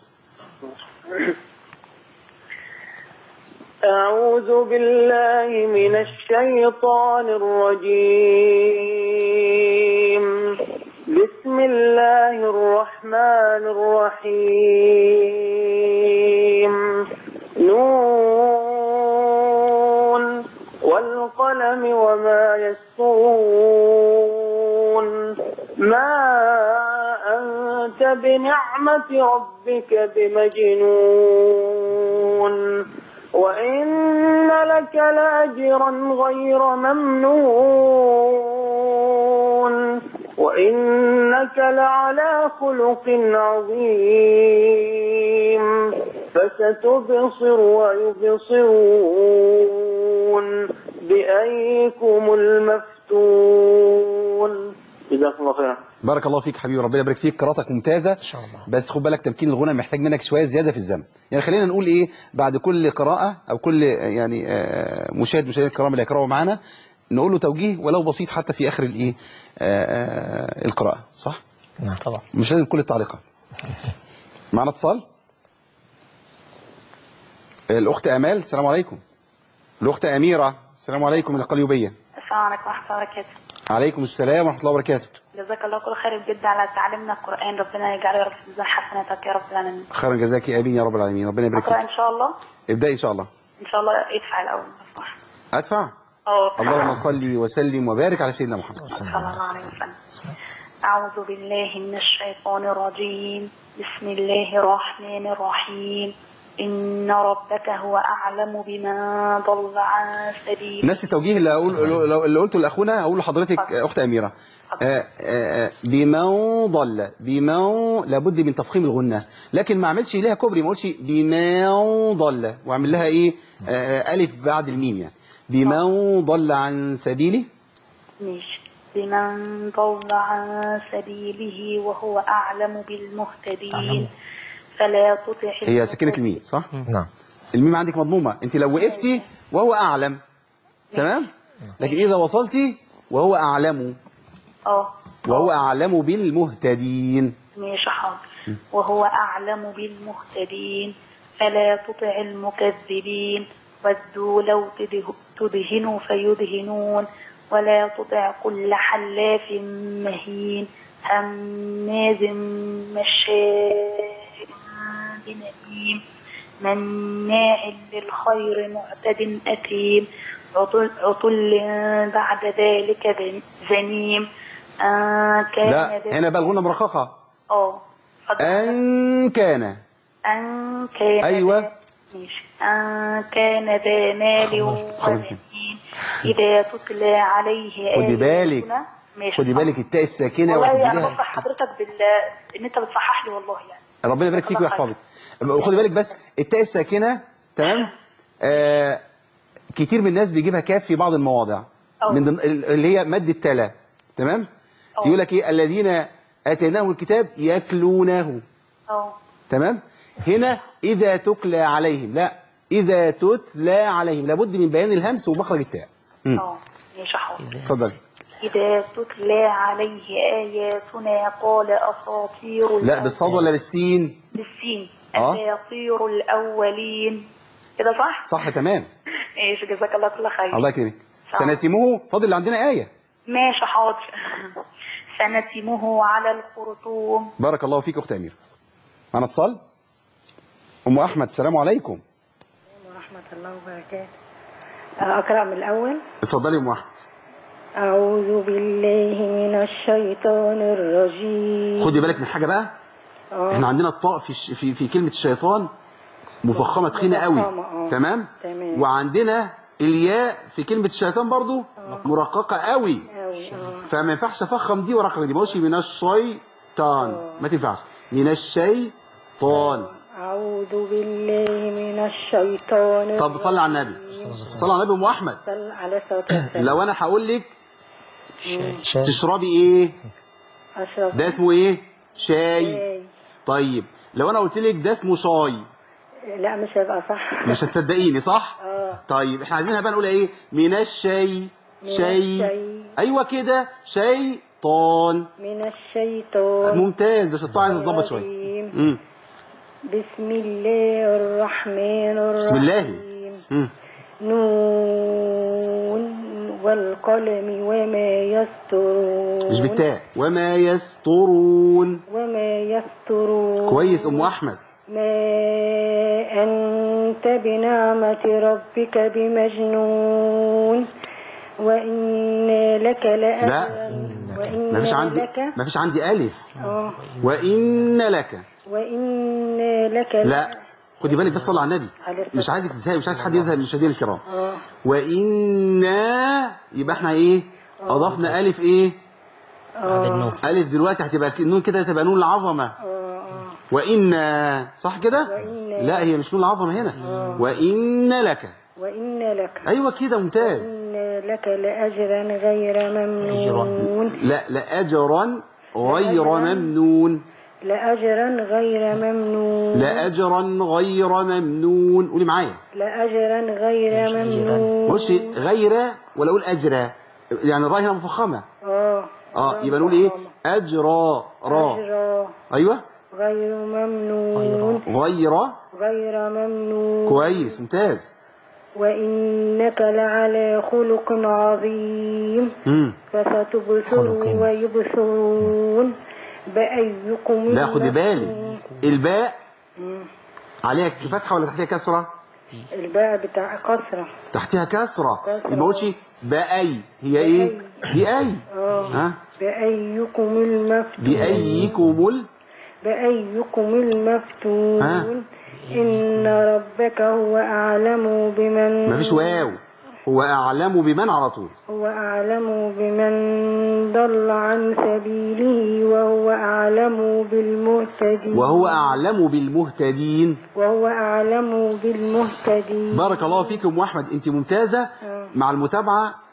أعوذ بالله من الشيطان الرجيم بسم الله الرحمن الرحيم نون والقلم وما يسطرون ما أنت بنعمة ربك بمجنون وإن لك لأجرا غير ممنون وإنك لعلى خلق عظيم فستبصر ويبصرون بأيكم المفتون جزاكم الله خيرا بارك الله فيك حبيبي ربنا يبارك فيك قراءتك ممتازه ان شاء الله. بس خد بالك تمكين الغنى محتاج منك شويه زياده في الزمن يعني خلينا نقول ايه بعد كل قراءه او كل آه، يعني آه، مشاهد مشاهدين الكرام اللي هيقراوا معانا نقول له توجيه ولو بسيط حتى في اخر الايه آه، آه، القراءه صح نعم طبعا مش لازم كل التعليقات معنا اتصال الاخت امال السلام عليكم الاخت اميره السلام عليكم من القليوبيه السلام عليكم ورحمة الله وبركاته عليكم السلام ورحمه الله وبركاته جزاك الله كل خير بجد على تعليمنا القرآن ربنا يجعله يا رب في ميزان حسناتك يا رب العالمين خيرا جزاك امين يا رب العالمين ربنا يبارك أقرأ فيك إن شاء الله ابداي ان شاء الله إن شاء الله ادفع الأول لو سمحت. ادفع أه اللهم صل وسلم وبارك على سيدنا محمد صلى الله عليه وسلم أعوذ بالله من الشيطان الرجيم بسم الله الرحمن الرحيم إن ربك هو أعلم بمن ضل عن سبيله نفس التوجيه اللي اقول اللي قلته لاخونا اقول لحضرتك اخت اميره آه، آه، بمن ضل بمن لابد من تفخيم الغنه لكن ما اعملش ليها كوبري ما اقولش بمن ضل واعمل لها ايه آه، الف بعد الميم يعني بمن ضل عن سبيلي ماشي بمن ضل عن سبيله وهو أعلم بالمهتدين فلا تطع هي سكنة الميم صح نعم الميم عندك مضمومة انت لو وقفتي وهو اعلم تمام لكن اذا وصلتي وهو اعلم اه وهو اعلم بالمهتدين ماشي حاضر وهو أعلم بالمهتدين فلا تطع المكذبين ودوا لو تده- تدهنوا فيدهنون ولا تطع كل حلاف مهين هماز مشاء بنميم مناع للخير معتد أثيم عطل, عطل بعد ذلك ذن- زنيم آه كان لا ذا- هنا بقى الغنة مرققة اه اتفضل. ان كان أن كان أيوة. ذا- ماشي أن كان ذا مال وبنين إذا تتلى عليه خدي بالك آياتنا ماشي خدي بالك التاء الساكنة والله أنا وهتديها بنصح حضرتك بال إن أنت بتصحح لي والله يعني ربنا يبارك فيك ويحفظك خدي بالك بس التاء الساكنة تمام آه كتير من الناس بيجيبها كاف في بعض المواضع أه. من ضمن اللي هي مد التلا تمام أه. يقول لك ايه الذين اتيناهم الكتاب يتلونه أه تمام هنا اذا تتلى عليهم لا اذا تتلى عليهم لابد من بيان الهمس ومخرج التاء مم. أه ماشي حاضر اتفضل إذا تتلى عليه آياتنا قال أساطير لا الأولين. بالصاد ولا بالسين بالسين أه. أساطير الأولين كده صح؟ صح تمام ماشي جزاك الله كل خير الله يكرمك صح. سنسمه فاضل اللي عندنا آية ماشي حاضر سنتمه على الخرطوم بارك الله فيك اخت امير معنا اتصال ام احمد السلام عليكم ورحمة الله وبركاته أقرأ من الأول اتفضلي يا ام احمد أعوذ بالله من الشيطان الرجيم خدي بالك من حاجه بقى آه. احنا عندنا الطاء في الش- في في كلمه الشيطان مفخمه تخينه قوي مفخمة، آه. تمام تمام. وعندنا الياء في كلمه الشيطان برضو مرققه قوي أوي آه. فما ينفعش افخم دي وارقق دي ما اقولش من الشيطان ما تنفعش من الشيطان أعوذ بالله من الشيطان طب صلي على النبي صلي على النبي ام احمد صل على صوت السلام لو انا هقول لك شاي تشربي ايه أشرب ده اسمه ايه شاي شاي. طيب لو انا قلت لك ده اسمه شاي لا مش هيبقى صح مش هتصدقيني صح اه طيب احنا عايزينها بقى نقول ايه من الشاي من شاي الشي. ايوه كده شيطان من الشيطان ممتاز بس الطاعه عايز تظبط شويه الرجيم. امم بسم الله الرحمن الرحيم بسم الله امم نون والقلم وما يسطرون مش بالتاء وما يسترون وما يسطرون كويس ام احمد ما أنت بنعمة ربك بمجنون وإن لك لأجرا لا. وإن ما فيش عندي لك ما فيش عندي الف آه. وان لك وإن لك لا خدي بالك بس صلي على النبي عليه الصلاة مش عايزك تزهقي مش عايز حد يزهق من المشاهدين الكرام آه. وإنا يبقى احنا ايه أضفنا ألف إيه بعد النور ألف دلوقتي هتبقى النون كده هتبقى نون العظمة آه. آه. وإنا صح كده وإن لا هي مش نون العظمة هنا وإن لك وإن لك أيوة كده ممتاز إن لك لأجرا غير ممنون لا لا أجرا غير ممنون لأجرا غير ممنون لا أجرا غير ممنون قولي معايا لأجرا غير أجراً. ممنون ما قولش غير ولا أقول أجرا يعني الراء هنا مفخمة اه اه يبقى نقول إيه أجرا را أجرا أيوة غير ممنون غير غير ممنون كويس ممتاز وإنك لعلى خلق عظيم امم فستبصر خلق. ويبصرون بأيكم لا خدي بالك المفتون. الباء مم. عليها فتحه ولا تحتها كسره الباء بتاع كسرة تحتها كسره كسرة. يبقى ما قلتش باي هي ايه دي اي اه ها بأيكم المفتون بايكم ال بأيكم المفتون ها؟ إن ربك هو أعلم بمن ما فيش واو هو اعلم بمن على طول هو أعلم بمن ضل عن سبيله وهو أعلم بالمهتدين وهو اعلم بالمهتدين وهو أعلم بالمهتدين بارك الله فيكم واحمد انت ممتازه مع المتابعه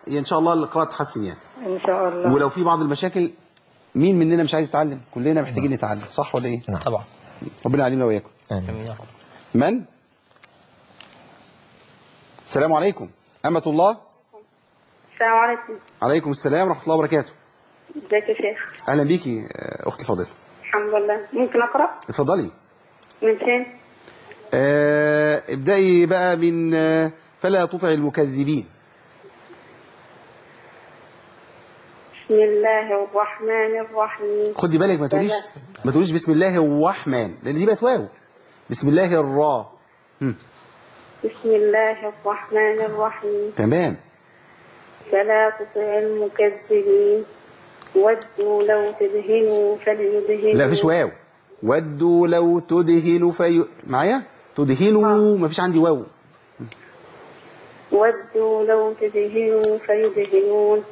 ان شاء الله القراءه تتحسن يعني ان شاء الله ولو في بعض المشاكل مين مننا مش عايز يتعلم كلنا محتاجين نتعلم صح ولا ايه طبعا ربنا يعلمنا واياكم آمين امين يا رب من السلام عليكم أمة الله السلام عليكم عليكم السلام ورحمة الله وبركاته ازيك يا شيخ أهلا بيكي آه، أختي الفاضلة الحمد لله ممكن اقرا اتفضلي من فين آه، ابدأي بقى من آه، فلا تطع المكذبين بسم الله الرحمن الرحيم خدي بالك ما تقوليش ما تقوليش بسم الله الرحمن لأن دي بقت واو بسم الله الراء هم، بسم الله الرحمن الرحيم تمام فلا تطع المكذبين ودوا لو تدهنوا فليدهنوا لا مفيش واو ودوا لو تدهنوا في معايا تدهنوا مفيش عندي واو ودوا لو تدهنوا فيدهنون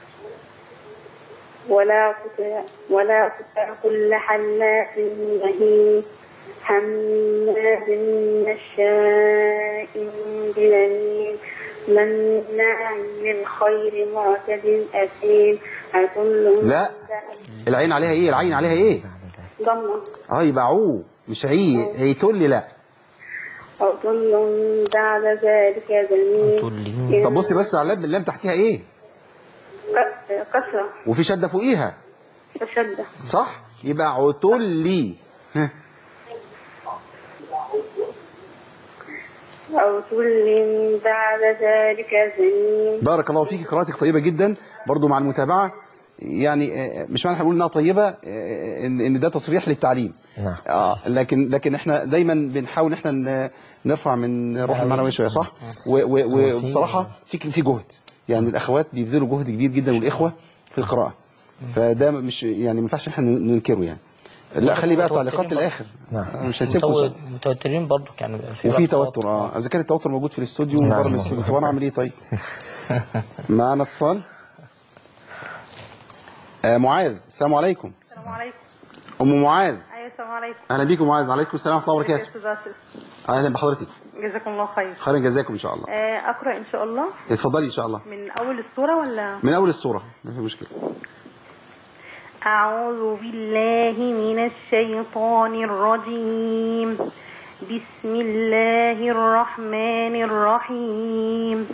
ولا تطع ولا تطع كل حلاف مهين هماز مشاء بنميم مناع للخير معتد أثيم عتل لا العين عليها ايه العين عليها ايه ضمة اه يبقى عو مش هي هي تقول لي لا عتل بعد ذلك زميم طب بصي بس على اللام اللام تحتها ايه ك- كسرة وفي شده فوقيها تشدة صح يبقى عتلي ها عتل بعد ذلك زميم بارك الله فيك قراءتك طيبه جدا برضو مع المتابعه يعني آه، مش معنى احنا بنقول انها طيبه آه، ان ان ده تصريح للتعليم نعم اه لكن لكن احنا دايما بنحاول احنا ن- نرفع من روح المعنويه شويه صح و- و- وبصراحه في في جهد يعني الاخوات بيبذلوا جهد كبير جدا والاخوه في القراءه فده مش يعني ما ينفعش احنا ننكره يعني لا خلي بقى تعليقات الاخر نعم. مش هنسيبكم متو- متوترين برضو يعني وفي وقت توتر اه اذا كان التوتر موجود في الاستوديو نعم. وبره الاستوديو طب انا اعمل ايه طيب معانا اتصال آه معاذ السلام عليكم السلام عليكم ام معاذ ايوه السلام عليكم اهلا بيكم معاذ وعليكم السلام ورحمه الله ازيك يا وبركاته استاذ آسف؟ اهلا بحضرتك جزاكم الله خير خيرا جزاكم ان شاء الله آه، اقرا ان شاء الله اتفضلي ان شاء الله من اول السوره ولا من اول السوره ما في مشكله أعوذ بالله من الشيطان الرجيم بسم الله الرحمن الرحيم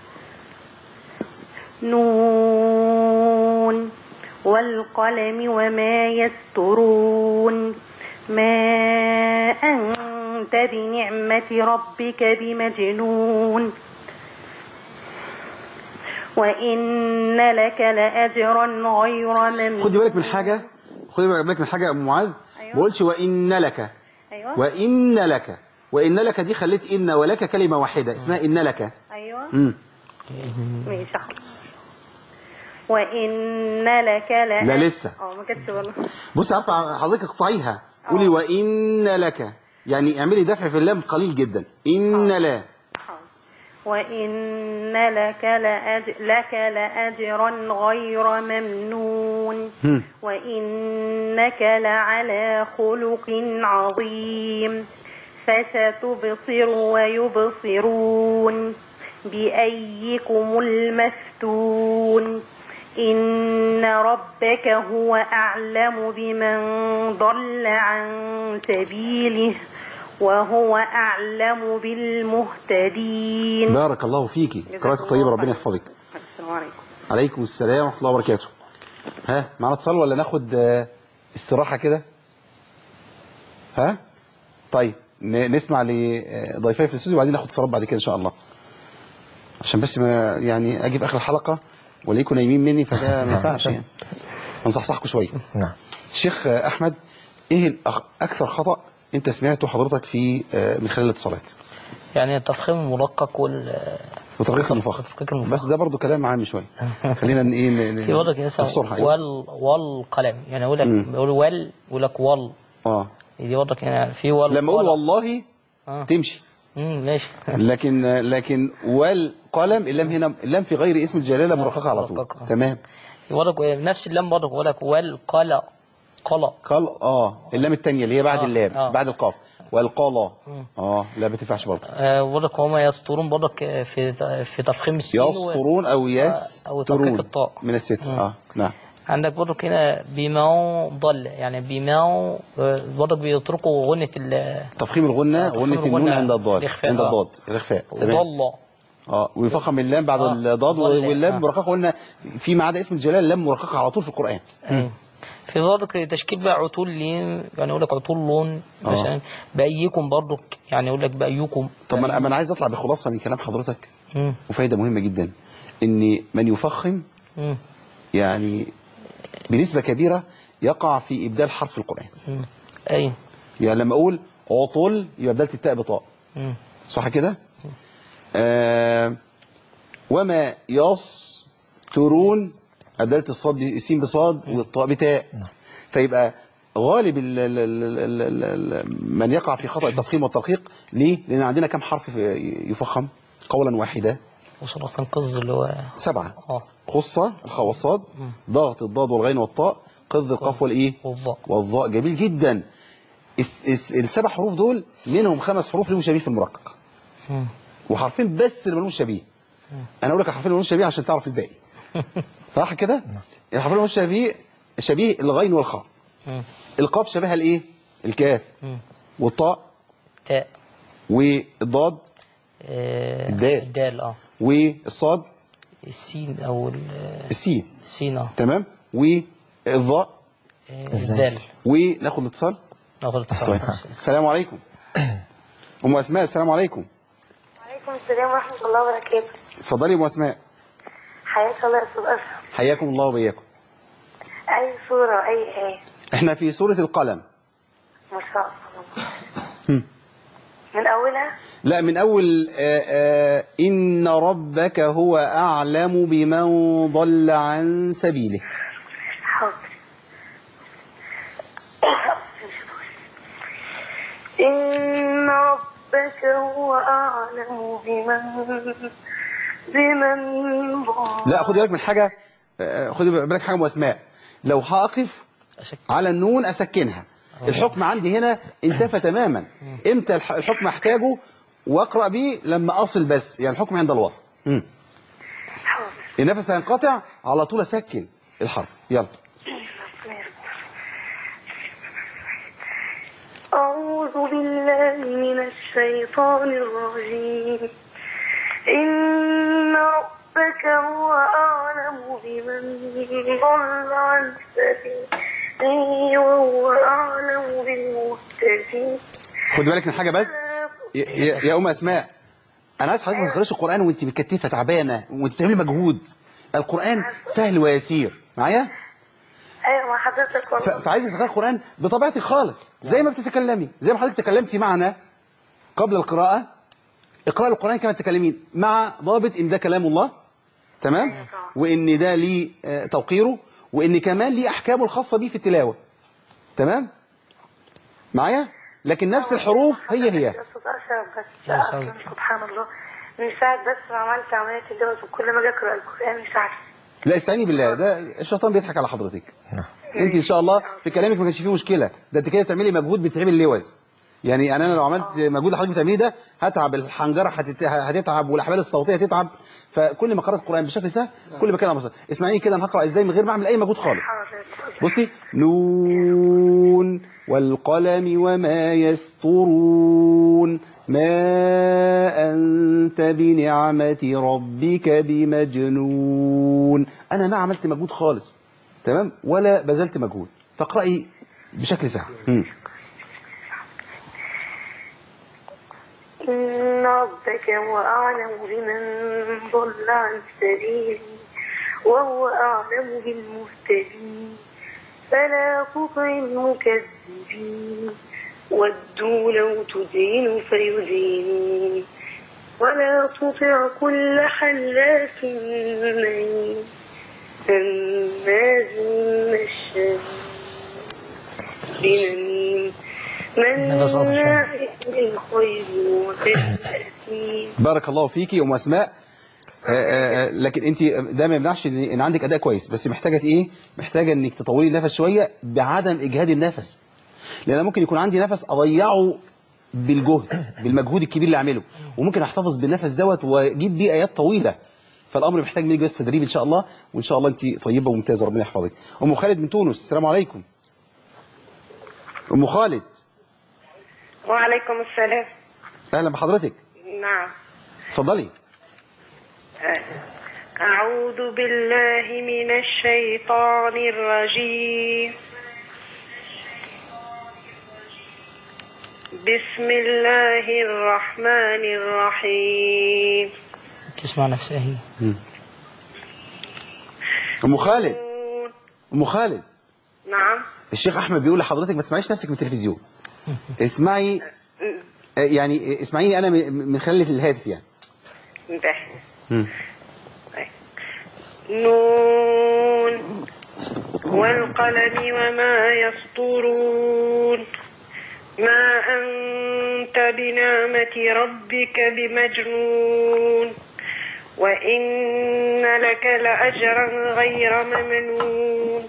نون والقلم وما يسترون ما أنت بنعمة ربك بمجنون وإن لك لأجرا غير ممنون خدي بالك من حاجه خدي بالك من حاجه يا ام معاذ أيوة. ما بقولش وان لك أيوة وان لك وان لك دي خليت ان ولك كلمه واحده اسمها ان لك أيوة امم ماشي حاضر. وإن لك لأجرا لا لسه. اه ما كانتش والله بص عارفه حضرتك اقطعيها قولي وان لك يعني اعملي دفع في اللام قليل جدا ان لا حاضر. وإن لك لأج... لك لأجرا غير ممنون هم. وإنك لعلى خلق عظيم فستبصر ويبصرون بأيكم المفتون إن ربك هو أعلم بمن ضل عن سبيله وهو أعلم بالمهتدين بارك الله فيكي قراءتك طيبه ربنا يحفظك السلام عليكم عليكم السلام ورحمه الله وبركاته ها معنا اتصال ولا ناخد آه، استراحه كده ها طيب ن- نسمع لضيفي في الاستوديو وبعدين ناخد اتصالات بعد كده ان شاء الله عشان بس ما يعني اجي في اخر الحلقه والاقيكم نايمين مني فده ما ينفعش يعني انصحصحكم شويه نعم شيخ آه، احمد ايه الأخ- اكثر خطا انت سمعته حضرتك في آه، من خلال الاتصالات يعني التفخيم المرقق وال وترقيق المفخم وترقيق المفخم. بس ده برضو كلام عام شويه خلينا ن- ايه ن- ن- في برضك نحصرها مثلا أيوة. وال والقلم يعني يقول لك مم. بيقول وال يقول لك وال اه دي برضك يعني في وال لما اقول وال. والله آه. تمشي امم ماشي لكن لكن والقلم اللام هنا اللام في غير اسم الجلاله مرققه على طول مرققة. تمام برضك نفس اللام برضك يقول لك والقلم قلا قال اه اللام الثانيه اللي هي بعد آه، اللام آه. بعد القاف والقلا اه لا ما تنفعش برضه آه، برضك هما يسطرون برضك آه، في في تفخيم السين و- يسطرون او أو يسترون ترقيق الطاء. من الستر اه نعم عندك برضك هنا بما ضل يعني بما آه، برضك بيتركوا غنة ال تفخيم الغنة تفخيم غنة النون الغنة عند الضاد الإخفاء، عند آه. الضاد الإخفاء تمام ضل اه ويفخم اللام بعد آه، الضاد ضل، واللام آه. مرققة قلنا في ما عدا اسم الجلال اللام مرققة على طول في القرآن أيوة. في برضك تشكيل بقى عطول يعني يقول لك عطول مثلا بأيكم برضك يعني يقول لك بأيكم طب ما انا ما أنا عايز اطلع بخلاصة من كلام حضرتك مم. وفايدة مهمة جدا ان من يفخم مم. يعني بنسبة كبيرة يقع في إبدال حرف القرآن مم. أيوه يعني لما أقول عطل يبقى بدلت التاء بطاء مم. صح كده آه وما يسطرون أبدلت الصاد ب- السين بصاد والطاء بتاء فيبقى غالب ال ال ال ال ال ال من يقع في خطأ التفخيم والترقيق ليه؟ لأن عندنا كم حرف يفخم قولا واحدا وصلة تنقذ اللي هو سبعة اه خصة الخاء والصاد ضغط الضاد والغين والطاء قذ القاف والإيه والضاء والضاء جميل جدا الس- الس- السبع حروف دول منهم خمس حروف لهم شبيه في المرقق مم. وحرفين بس اللي ملوش شبيه انا اقول لك الحرفين اللي ملوش شبيه عشان تعرف الباقي صح كده الحرفين اللي ملوش شبيه شبيه الغين والخاء مم. القاف شبهها الايه الكاف مم. والطاء تاء والضاد آه، الدال. الدال اه والصاد السين او ال- السين السين اه تمام والضاء آه، إزاي؟ الدال وناخد الاتصال ناخد طيب اتصال السلام عليكم ام اسماء السلام عليكم وعليكم السلام ورحمة الله وبركاته اتفضلي يا ام اسماء حياك الله يا أستاذ أشرف حياكم الله وبياكم أي صورة أي آية احنا في سورة القلم ما شاء الله هم. من أولها لا من أول آآ آآ إن ربك هو أعلم بمن ضل عن سبيله حاضر إن ربك هو أعلم بمن بمن ضل لا خدي بالك من حاجة آه، خدي بالك حاجة أم أسماء لو هقف أشك- على النون أسكنها الحكم عندي هنا انتفى تماما امتى الح- الحكم احتاجه واقرأ بيه لما أصل بس يعني الحكم عند الوصل مم. حاضر النفس هينقطع على طول أسكن الحرف يلا أعوذ بالله من الشيطان الرجيم إن ربك هو أعلم بمن ضل عن سبيله وهو أعلم بالمهتدين خدي بالك من حاجة بس يا, يا, يا أم أسماء أنا عايز حضرتك ما تقراش القرآن وأنت متكتفة تعبانة وأنت بتعملي مجهود القرآن سهل ويسير معايا؟ أيوة مع حضرتك ف- والله فعايزك تقرأ القرآن بطبيعتك خالص زي ما بتتكلمي زي ما حضرتك تكلمتي معنا قبل القراءة اقرأ القرآن كما تتكلمين مع ضابط إن ده كلام الله تمام وإن ده ليه آه، توقيره وإن كمان ليه أحكامه الخاصة بيه في التلاوة تمام معايا لكن نفس الحروف هي هي يا أستاذ أشرف بس يا أستاذ. أصلاً سبحان الله من ساعة بس ما عملت عملية اللغة وكل ما أجي أقرأ القرآن مش عارفة لا استعيني بالله ده الشيطان بيضحك على حضرتك انت ان شاء الله في كلامك ما كانش فيه مشكله ده انت كده بتعملي مجهود بتعمل لوز يعني يعني انا لو عملت مجهود اللي حضرتك بتعمليه ده هتعب الحنجره هتت- هتتعب والاحبال الصوتيه هتتعب فكل ما قرات القران بشكل سهل كل ما كان أمر سهل. اسمعيني كده انا هقرا ازاي من غير ما اعمل اي مجهود خالص حاضر بصي نون والقلم وما يسطرون ما أنت بنعمة ربك بمجنون أنا ما عملت مجهود خالص تمام ولا بذلت مجهود فاقرأي بشكل سهل مم. إن ربك هو أعلم بمن ضل عن سبيله وهو أعلم بالمهتدين فلا تطع المكذبين ودوا لو تدين فيدينون ولا تطع كل حلاف مهين هماز مشاء بنميم نفس أطول شوية. مناع للخير معتد أثيم بارك الله فيكي يا أم أسماء آه، آه، آه، لكن انت ده ما يمنعش ان إن عندك اداء كويس بس محتاجه ايه محتاجه انك تطولي النفس شويه بعدم اجهاد النفس لان أنا ممكن يكون عندي نفس اضيعه بالجهد بالمجهود الكبير اللي اعمله وممكن احتفظ بالنفس دوت واجيب بيه ايات طويله فالامر محتاج منك بس تدريب ان شاء الله وان شاء الله انت طيبه وممتازه ربنا يحفظك ام خالد من تونس السلام عليكم ام خالد وعليكم السلام اهلا بحضرتك نعم اتفضلي أعوذ بالله من الشيطان الرجيم بسم الله الرحمن الرحيم تسمع نفسها هي ام خالد ام خالد نعم الشيخ احمد بيقول لحضرتك ما تسمعيش نفسك من التلفزيون اسمعي آه، يعني اسمعيني انا من من خلال الهاتف يعني ده مم. نون والقلم وما يسطرون ما أنت بنعمة ربك بمجنون وإن لك لأجرا غير ممنون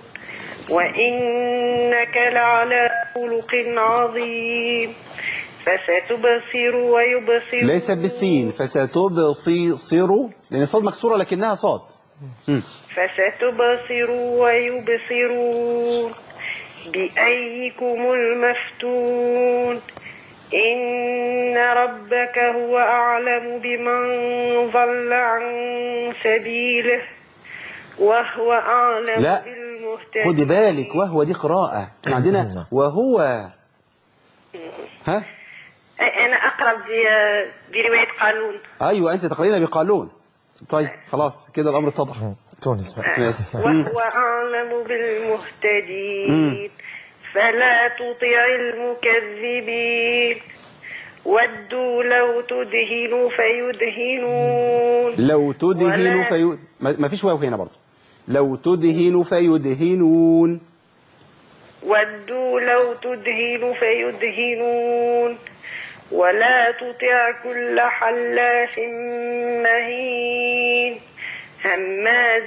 وإنك لعلى خلق عظيم فستبصر ويبصر ليس بالسين فستبصر لان الصاد مكسوره لكنها صاد مم. فستبصر ويبصرون بأيكم المفتون إن ربك هو أعلم بمن ضل عن سبيله وهو أعلم لا. بالمهتدين خدي بالك وهو دي قراءه كان عندنا وهو ها أنا أقرأ ب- برواية قانون ايوه انت تقرأين بقالون طيب خلاص كده الامر اتضح تونس بقى ماشي. مم. وهو أعلم بالمهتدين فلا تطع المكذبين ودوا لو تدهنوا فيدهنون لو تدهن ولا- في ما ما فيش واو هنا برضه لو تدهن فيدهنون ودوا لو تدهن فيدهنون ولا تطع كل حلاف مهين هماز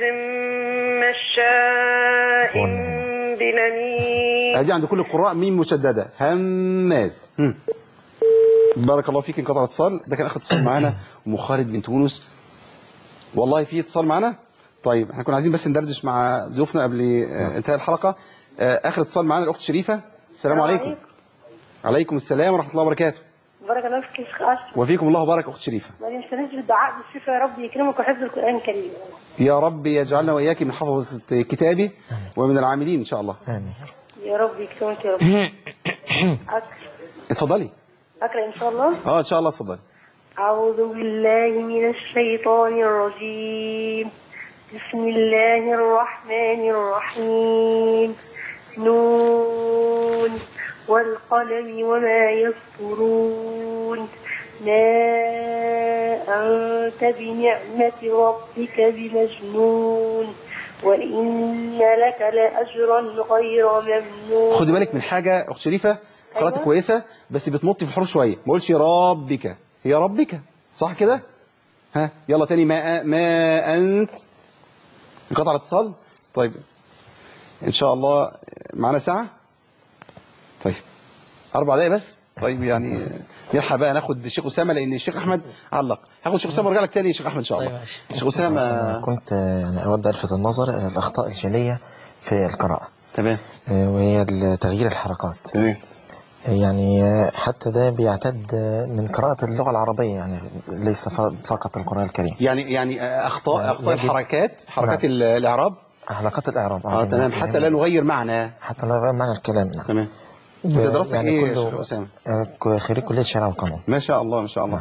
مشاء بنميم ادي عند كل القراء ميم مشدده هماز هم. بارك الله فيك انقطع اتصال ده كان اخر اتصال معانا ام خالد من تونس والله في اتصال معانا طيب احنا كنا عايزين بس ندردش مع ضيوفنا قبل آه، انتهاء الحلقه آه، اخر اتصال معانا الاخت شريفه السلام عليكم عليكم السلام ورحمه الله وبركاته بارك الله فيك يا شيخ اشرف وفيكم الله بارك اخت شريفه ما ننساش بالدعاء بالشفاء يا رب يكرمك وحفظ القران الكريم يا رب يجعلنا واياك من حفظه كتابه ومن العاملين ان شاء الله آمين يا رب يكرمك يا رب أك- اتفضلي اقرا ان شاء الله اه ان شاء الله اتفضلي أعوذ بالله من الشيطان الرجيم بسم الله الرحمن الرحيم نون والقلم وما يسطرون ما أنت بنعمة ربك بمجنون وإن لك لأجرا غير ممنون خدي بالك من حاجة أخت شريفة قراءتك أيوة. كويسة بس بتمطي في الحروف شوية ما قولش ربك هي ربك صح كده ها يلا تاني ما ما أنت انقطع الاتصال طيب إن شاء الله معانا ساعة طيب أربع دقايق بس طيب يعني نلحق بقى ناخد الشيخ أسامة لأن الشيخ أحمد علق هاخد الشيخ أسامة وارجع لك تاني يا شيخ أحمد إن شاء الله طيب ماشي. الشيخ أسامة أنا كنت آه، يعني أود ألفت النظر إلى الأخطاء الجلية في القراءة تمام آه، وهي تغيير الحركات تمام يعني آه، حتى ده بيعتد آه، من قراءة اللغة العربية يعني ليس ف- فقط القرآن الكريم يعني يعني أخطاء يعني أخطاء يجب- الحركات حركات نعم. ال- الإعراب حلقات الإعراب اه تمام حتى لا نغير معنى حتى لا غير معنى الكلام نعم تمام انت دراستك يعني ايه يا كله- شيخ اسامه آه، ك- خريج كلية الشرع والقانون ما شاء الله ما شاء الله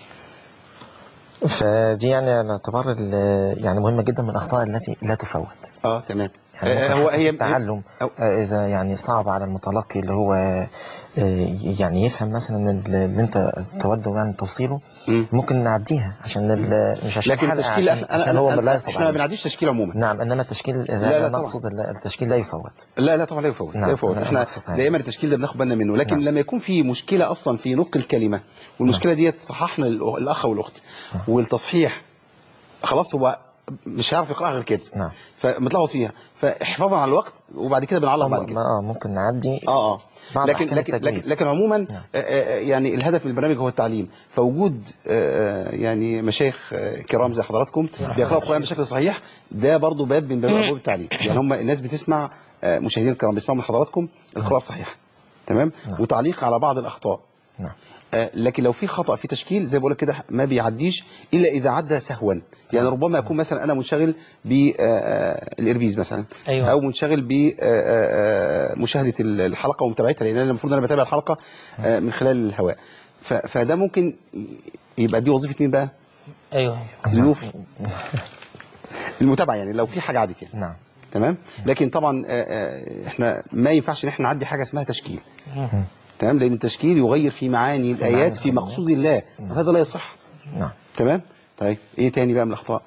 فدي يعني على اعتبار ال- يعني مهمة جدا من الأخطاء التي لا تفوت اه تمام يعني آه، ممكن هو حتى في هي التعلم أو- آه، إذا يعني صعب على المتلقي اللي هو آه، يعني يفهم مثلا من اللي أنت توده يعني توصيله مم. ممكن نعديها عشان ال- مش عشان لكن حلقة، التشكيل عشان, أنا- عشان هو أنا- لا يصعب احنا ما عليه. بنعديش تشكيل عموما نعم انما التشكيل لا, لا لا طبعا. نقصد ال- التشكيل لا يفوت لا لا طبعا لا يفوت لا نعم، يفوت لا، احنا نقصد هذا. دائما التشكيل ده بناخد بالنا منه لكن نعم. لما يكون في مشكله اصلا في نطق الكلمه والمشكله ديت صححنا الأ- الاخ والاخت والتصحيح خلاص هو مش هيعرف يقراها غير كده نعم. فمتلخبط فيها فحفاظا على الوقت وبعد كده بنعلق بعد ما- كده ما- اه ممكن نعدي اه اه بعض لكن أحكام لكن التجويد. لكن, لكن عموما آه، آه، يعني الهدف من البرنامج هو التعليم فوجود آه، آه، يعني مشايخ آه، كرام زي حضراتكم بيقراوا القران بشكل صحيح ده برضو باب من باب ابواب التعليم يعني هم الناس بتسمع آه، مشاهدين الكرام بيسمعوا من حضراتكم القراءه الصحيحه تمام وتعليق على بعض الاخطاء نعم آه، لكن لو في خطأ في تشكيل زي بقول لك كده ما بيعديش إلا إذا عدى سهوا يعني ربما يكون مثلا أنا منشغل بالإربيز مثلا أيوة. أو منشغل بمشاهدة الحلقة ومتابعتها لأن أنا المفروض أنا بتابع الحلقة آه، من خلال الهواء ف- فده ممكن يبقى دي وظيفة مين بقى؟ ايوه ضيوف المتابعة يعني لو في حاجة عدت يعني نعم تمام لكن طبعا آه، آه، احنا ما ينفعش ان احنا نعدي حاجه اسمها تشكيل تمام لان التشكيل يغير في معاني الايات في الكلمات. مقصود الله وهذا لا يصح نعم تمام طيب ايه تاني بقى من الاخطاء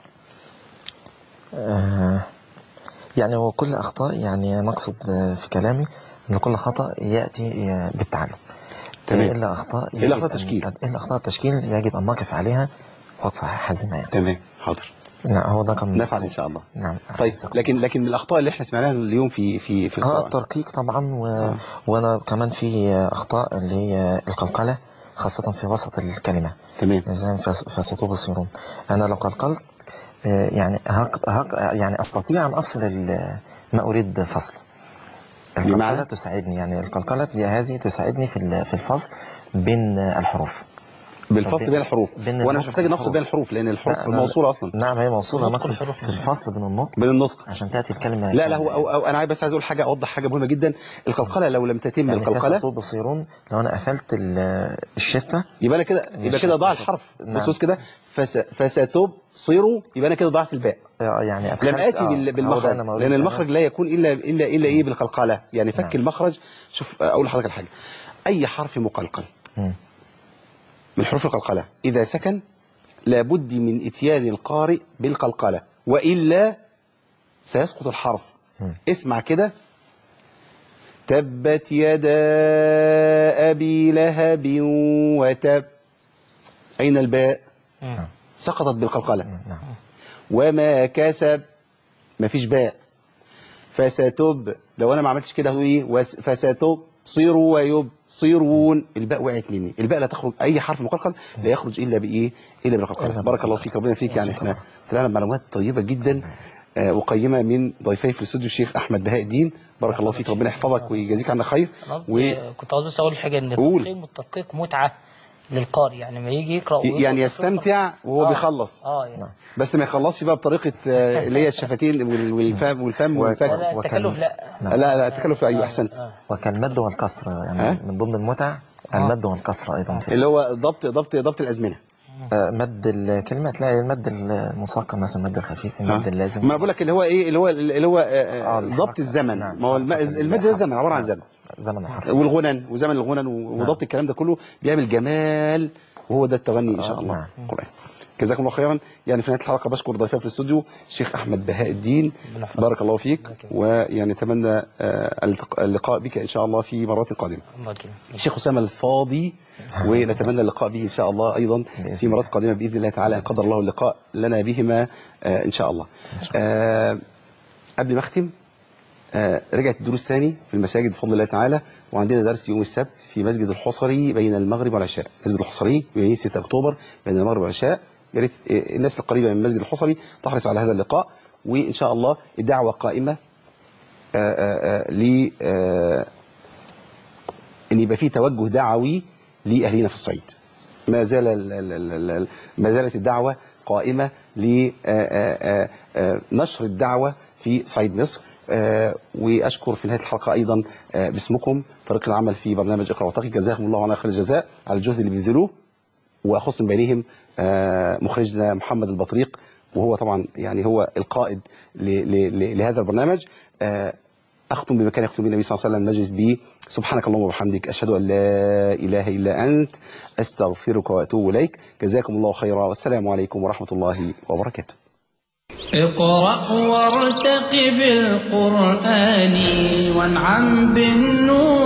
آه يعني هو كل أخطاء يعني نقصد آه، في كلامي أن كل خطأ يأتي آه، بالتعلم تمام. آه، إلا أخطاء إلا أخطاء يجب أن- تشكيل. إلا أخطاء التشكيل يجب أن نقف عليها وقفة حازمة يعني تمام حاضر نعم هو ده كان نفعل مقصود. ان شاء الله نعم طيب لكن لكن من الاخطاء اللي احنا سمعناها اليوم في في في اه القراءة. الترقيق طبعا و... وانا كمان في اخطاء اللي هي القلقله خاصه في وسط الكلمه تمام زي فس- فستبصرون انا لو قلقلت آه، يعني هق... هق... يعني استطيع ان افصل ال- ما اريد فصله القلقله بمعنى؟ تساعدني يعني القلقله دي هذه تساعدني في ال- في الفصل بين الحروف بالفصل بين الحروف بين وانا مش النطق محتاج نفصل والحروف. بين الحروف لان الحروف لا، أنا- موصوله اصلا نعم هي موصوله نطق مقصد الحروف في الفصل بين النطق بين النطق عشان تاتي الكلمه لا لا هو أو أو انا بس عايز اقول حاجه اوضح حاجه مهمه جدا القلقله لو لم تتم يعني القلقله فستبصرون لو انا قفلت ال- الشفه يبقى انا كده يبقى كده ضاع الحرف نعم. بص بص كده فس فستبصروا يبقى انا كده ضاعت الباء آه، يعني لم أدخلت- اتي آه، بال- هو ده بالمخرج أنا ما أريد لان أنا. المخرج لا يكون الا الا الا ايه بالقلقله يعني فك نعم. المخرج شوف اقول لحضرتك على حاجه اي حرف مقلقل مم. من حروف القلقله اذا سكن لابد من اتيان القارئ بالقلقله والا سيسقط الحرف مم. اسمع كده تبت يدا ابي لهب وتب اين الباء مم. سقطت بالقلقله نعم وما كسب مفيش باء فستب لو انا ما عملتش كده هو ايه وس- فستبصروا ويبصرون الباء وقعت مني الباء لا تخرج اي حرف مقلقل لا يخرج الا بايه الا بالقلقله بارك الله فيك ربنا فيك يعني احنا طلعنا معلومات طيبه جدا آه، وقيمه من ضيفي في الاستوديو الشيخ احمد بهاء الدين بارك الله فيك ربنا يحفظك ويجازيك عنا خير أنا و... قصدي كنت عاوز بس اقول حاجه ان قول. التفخيم والتدقيق متعه للقارئ يعني ما يجي يقرا ويقرأ يعني التدقيق- يستمتع وهو آه. بيخلص اه يعني بس ما يخلصش بقى بطريقه آه، اللي هي الشفتين وال- والفم والفم لا والفك لا وكان- التكلف لا لا لا التكلف ايوه احسنت وكالمد والكسر يعني ها؟ من ضمن المتع المد والكسر ايضا في اللي هو ضبط ضبط ضبط الازمنه آه، مد الكلمه تلاقي المد المثقل مثلا المد الخفيف المد اللازم ما بقول لك اللي هو ايه اللي هو اللي هو آه، آه، آه، الحركة. ضبط الزمن نعم. ما هو الم- حركة المد ده الحرف. زمن عباره عن زمن زمن الحرف والغنن وزمن الغنن و- وضبط الكلام ده كله بيعمل جمال وهو ده التغني ان شاء الله نعم. القران جزاكم الله خيرا يعني في نهايه الحلقه بشكر ضيفي في الاستوديو الشيخ احمد بهاء الدين ربنا يحفظك. بارك الله فيك الله يكرمك. ويعني نتمنى آه، التق- اللقاء بك ان شاء الله في مرات قادمه الله يكرمك الشيخ اسامه الفاضي ونتمنى اللقاء به ان شاء الله ايضا بإذن في مرات قادمه باذن الله تعالى ان قدر الله اللقاء لنا بهما آه، ان شاء الله آه، قبل ما اختم آه، رجعت الدروس ثاني في المساجد بفضل الله تعالى وعندنا درس يوم السبت في مسجد الحصري بين المغرب والعشاء مسجد الحصري يوم 6 اكتوبر بين المغرب والعشاء يا ريت آه، الناس القريبه من مسجد الحصري تحرص على هذا اللقاء وان شاء الله الدعوه قائمه آه، آه، آه، ل آه، ان يبقى في توجه دعوي لاهلنا في الصعيد ما زال ال- ال- ال- ال- ما زالت الدعوه قائمه لنشر الدعوه في صعيد مصر آه، واشكر في نهايه الحلقه ايضا آه، باسمكم فريق العمل في برنامج اقرا وارتقي جزاهم الله عنا خير الجزاء على الجهد اللي بيبذلوه واخص من بينهم آه، مخرجنا محمد البطريق وهو طبعا يعني هو القائد ل- ل- ل- لهذا البرنامج آه، اختم بما كان يختم به النبي صلى الله عليه وسلم نجلس به سبحانك اللهم وبحمدك اشهد ان لا اله الا انت استغفرك واتوب اليك جزاكم الله خيرا والسلام عليكم ورحمه الله وبركاته اقرأ وارتقب القرآن وانعم بالنور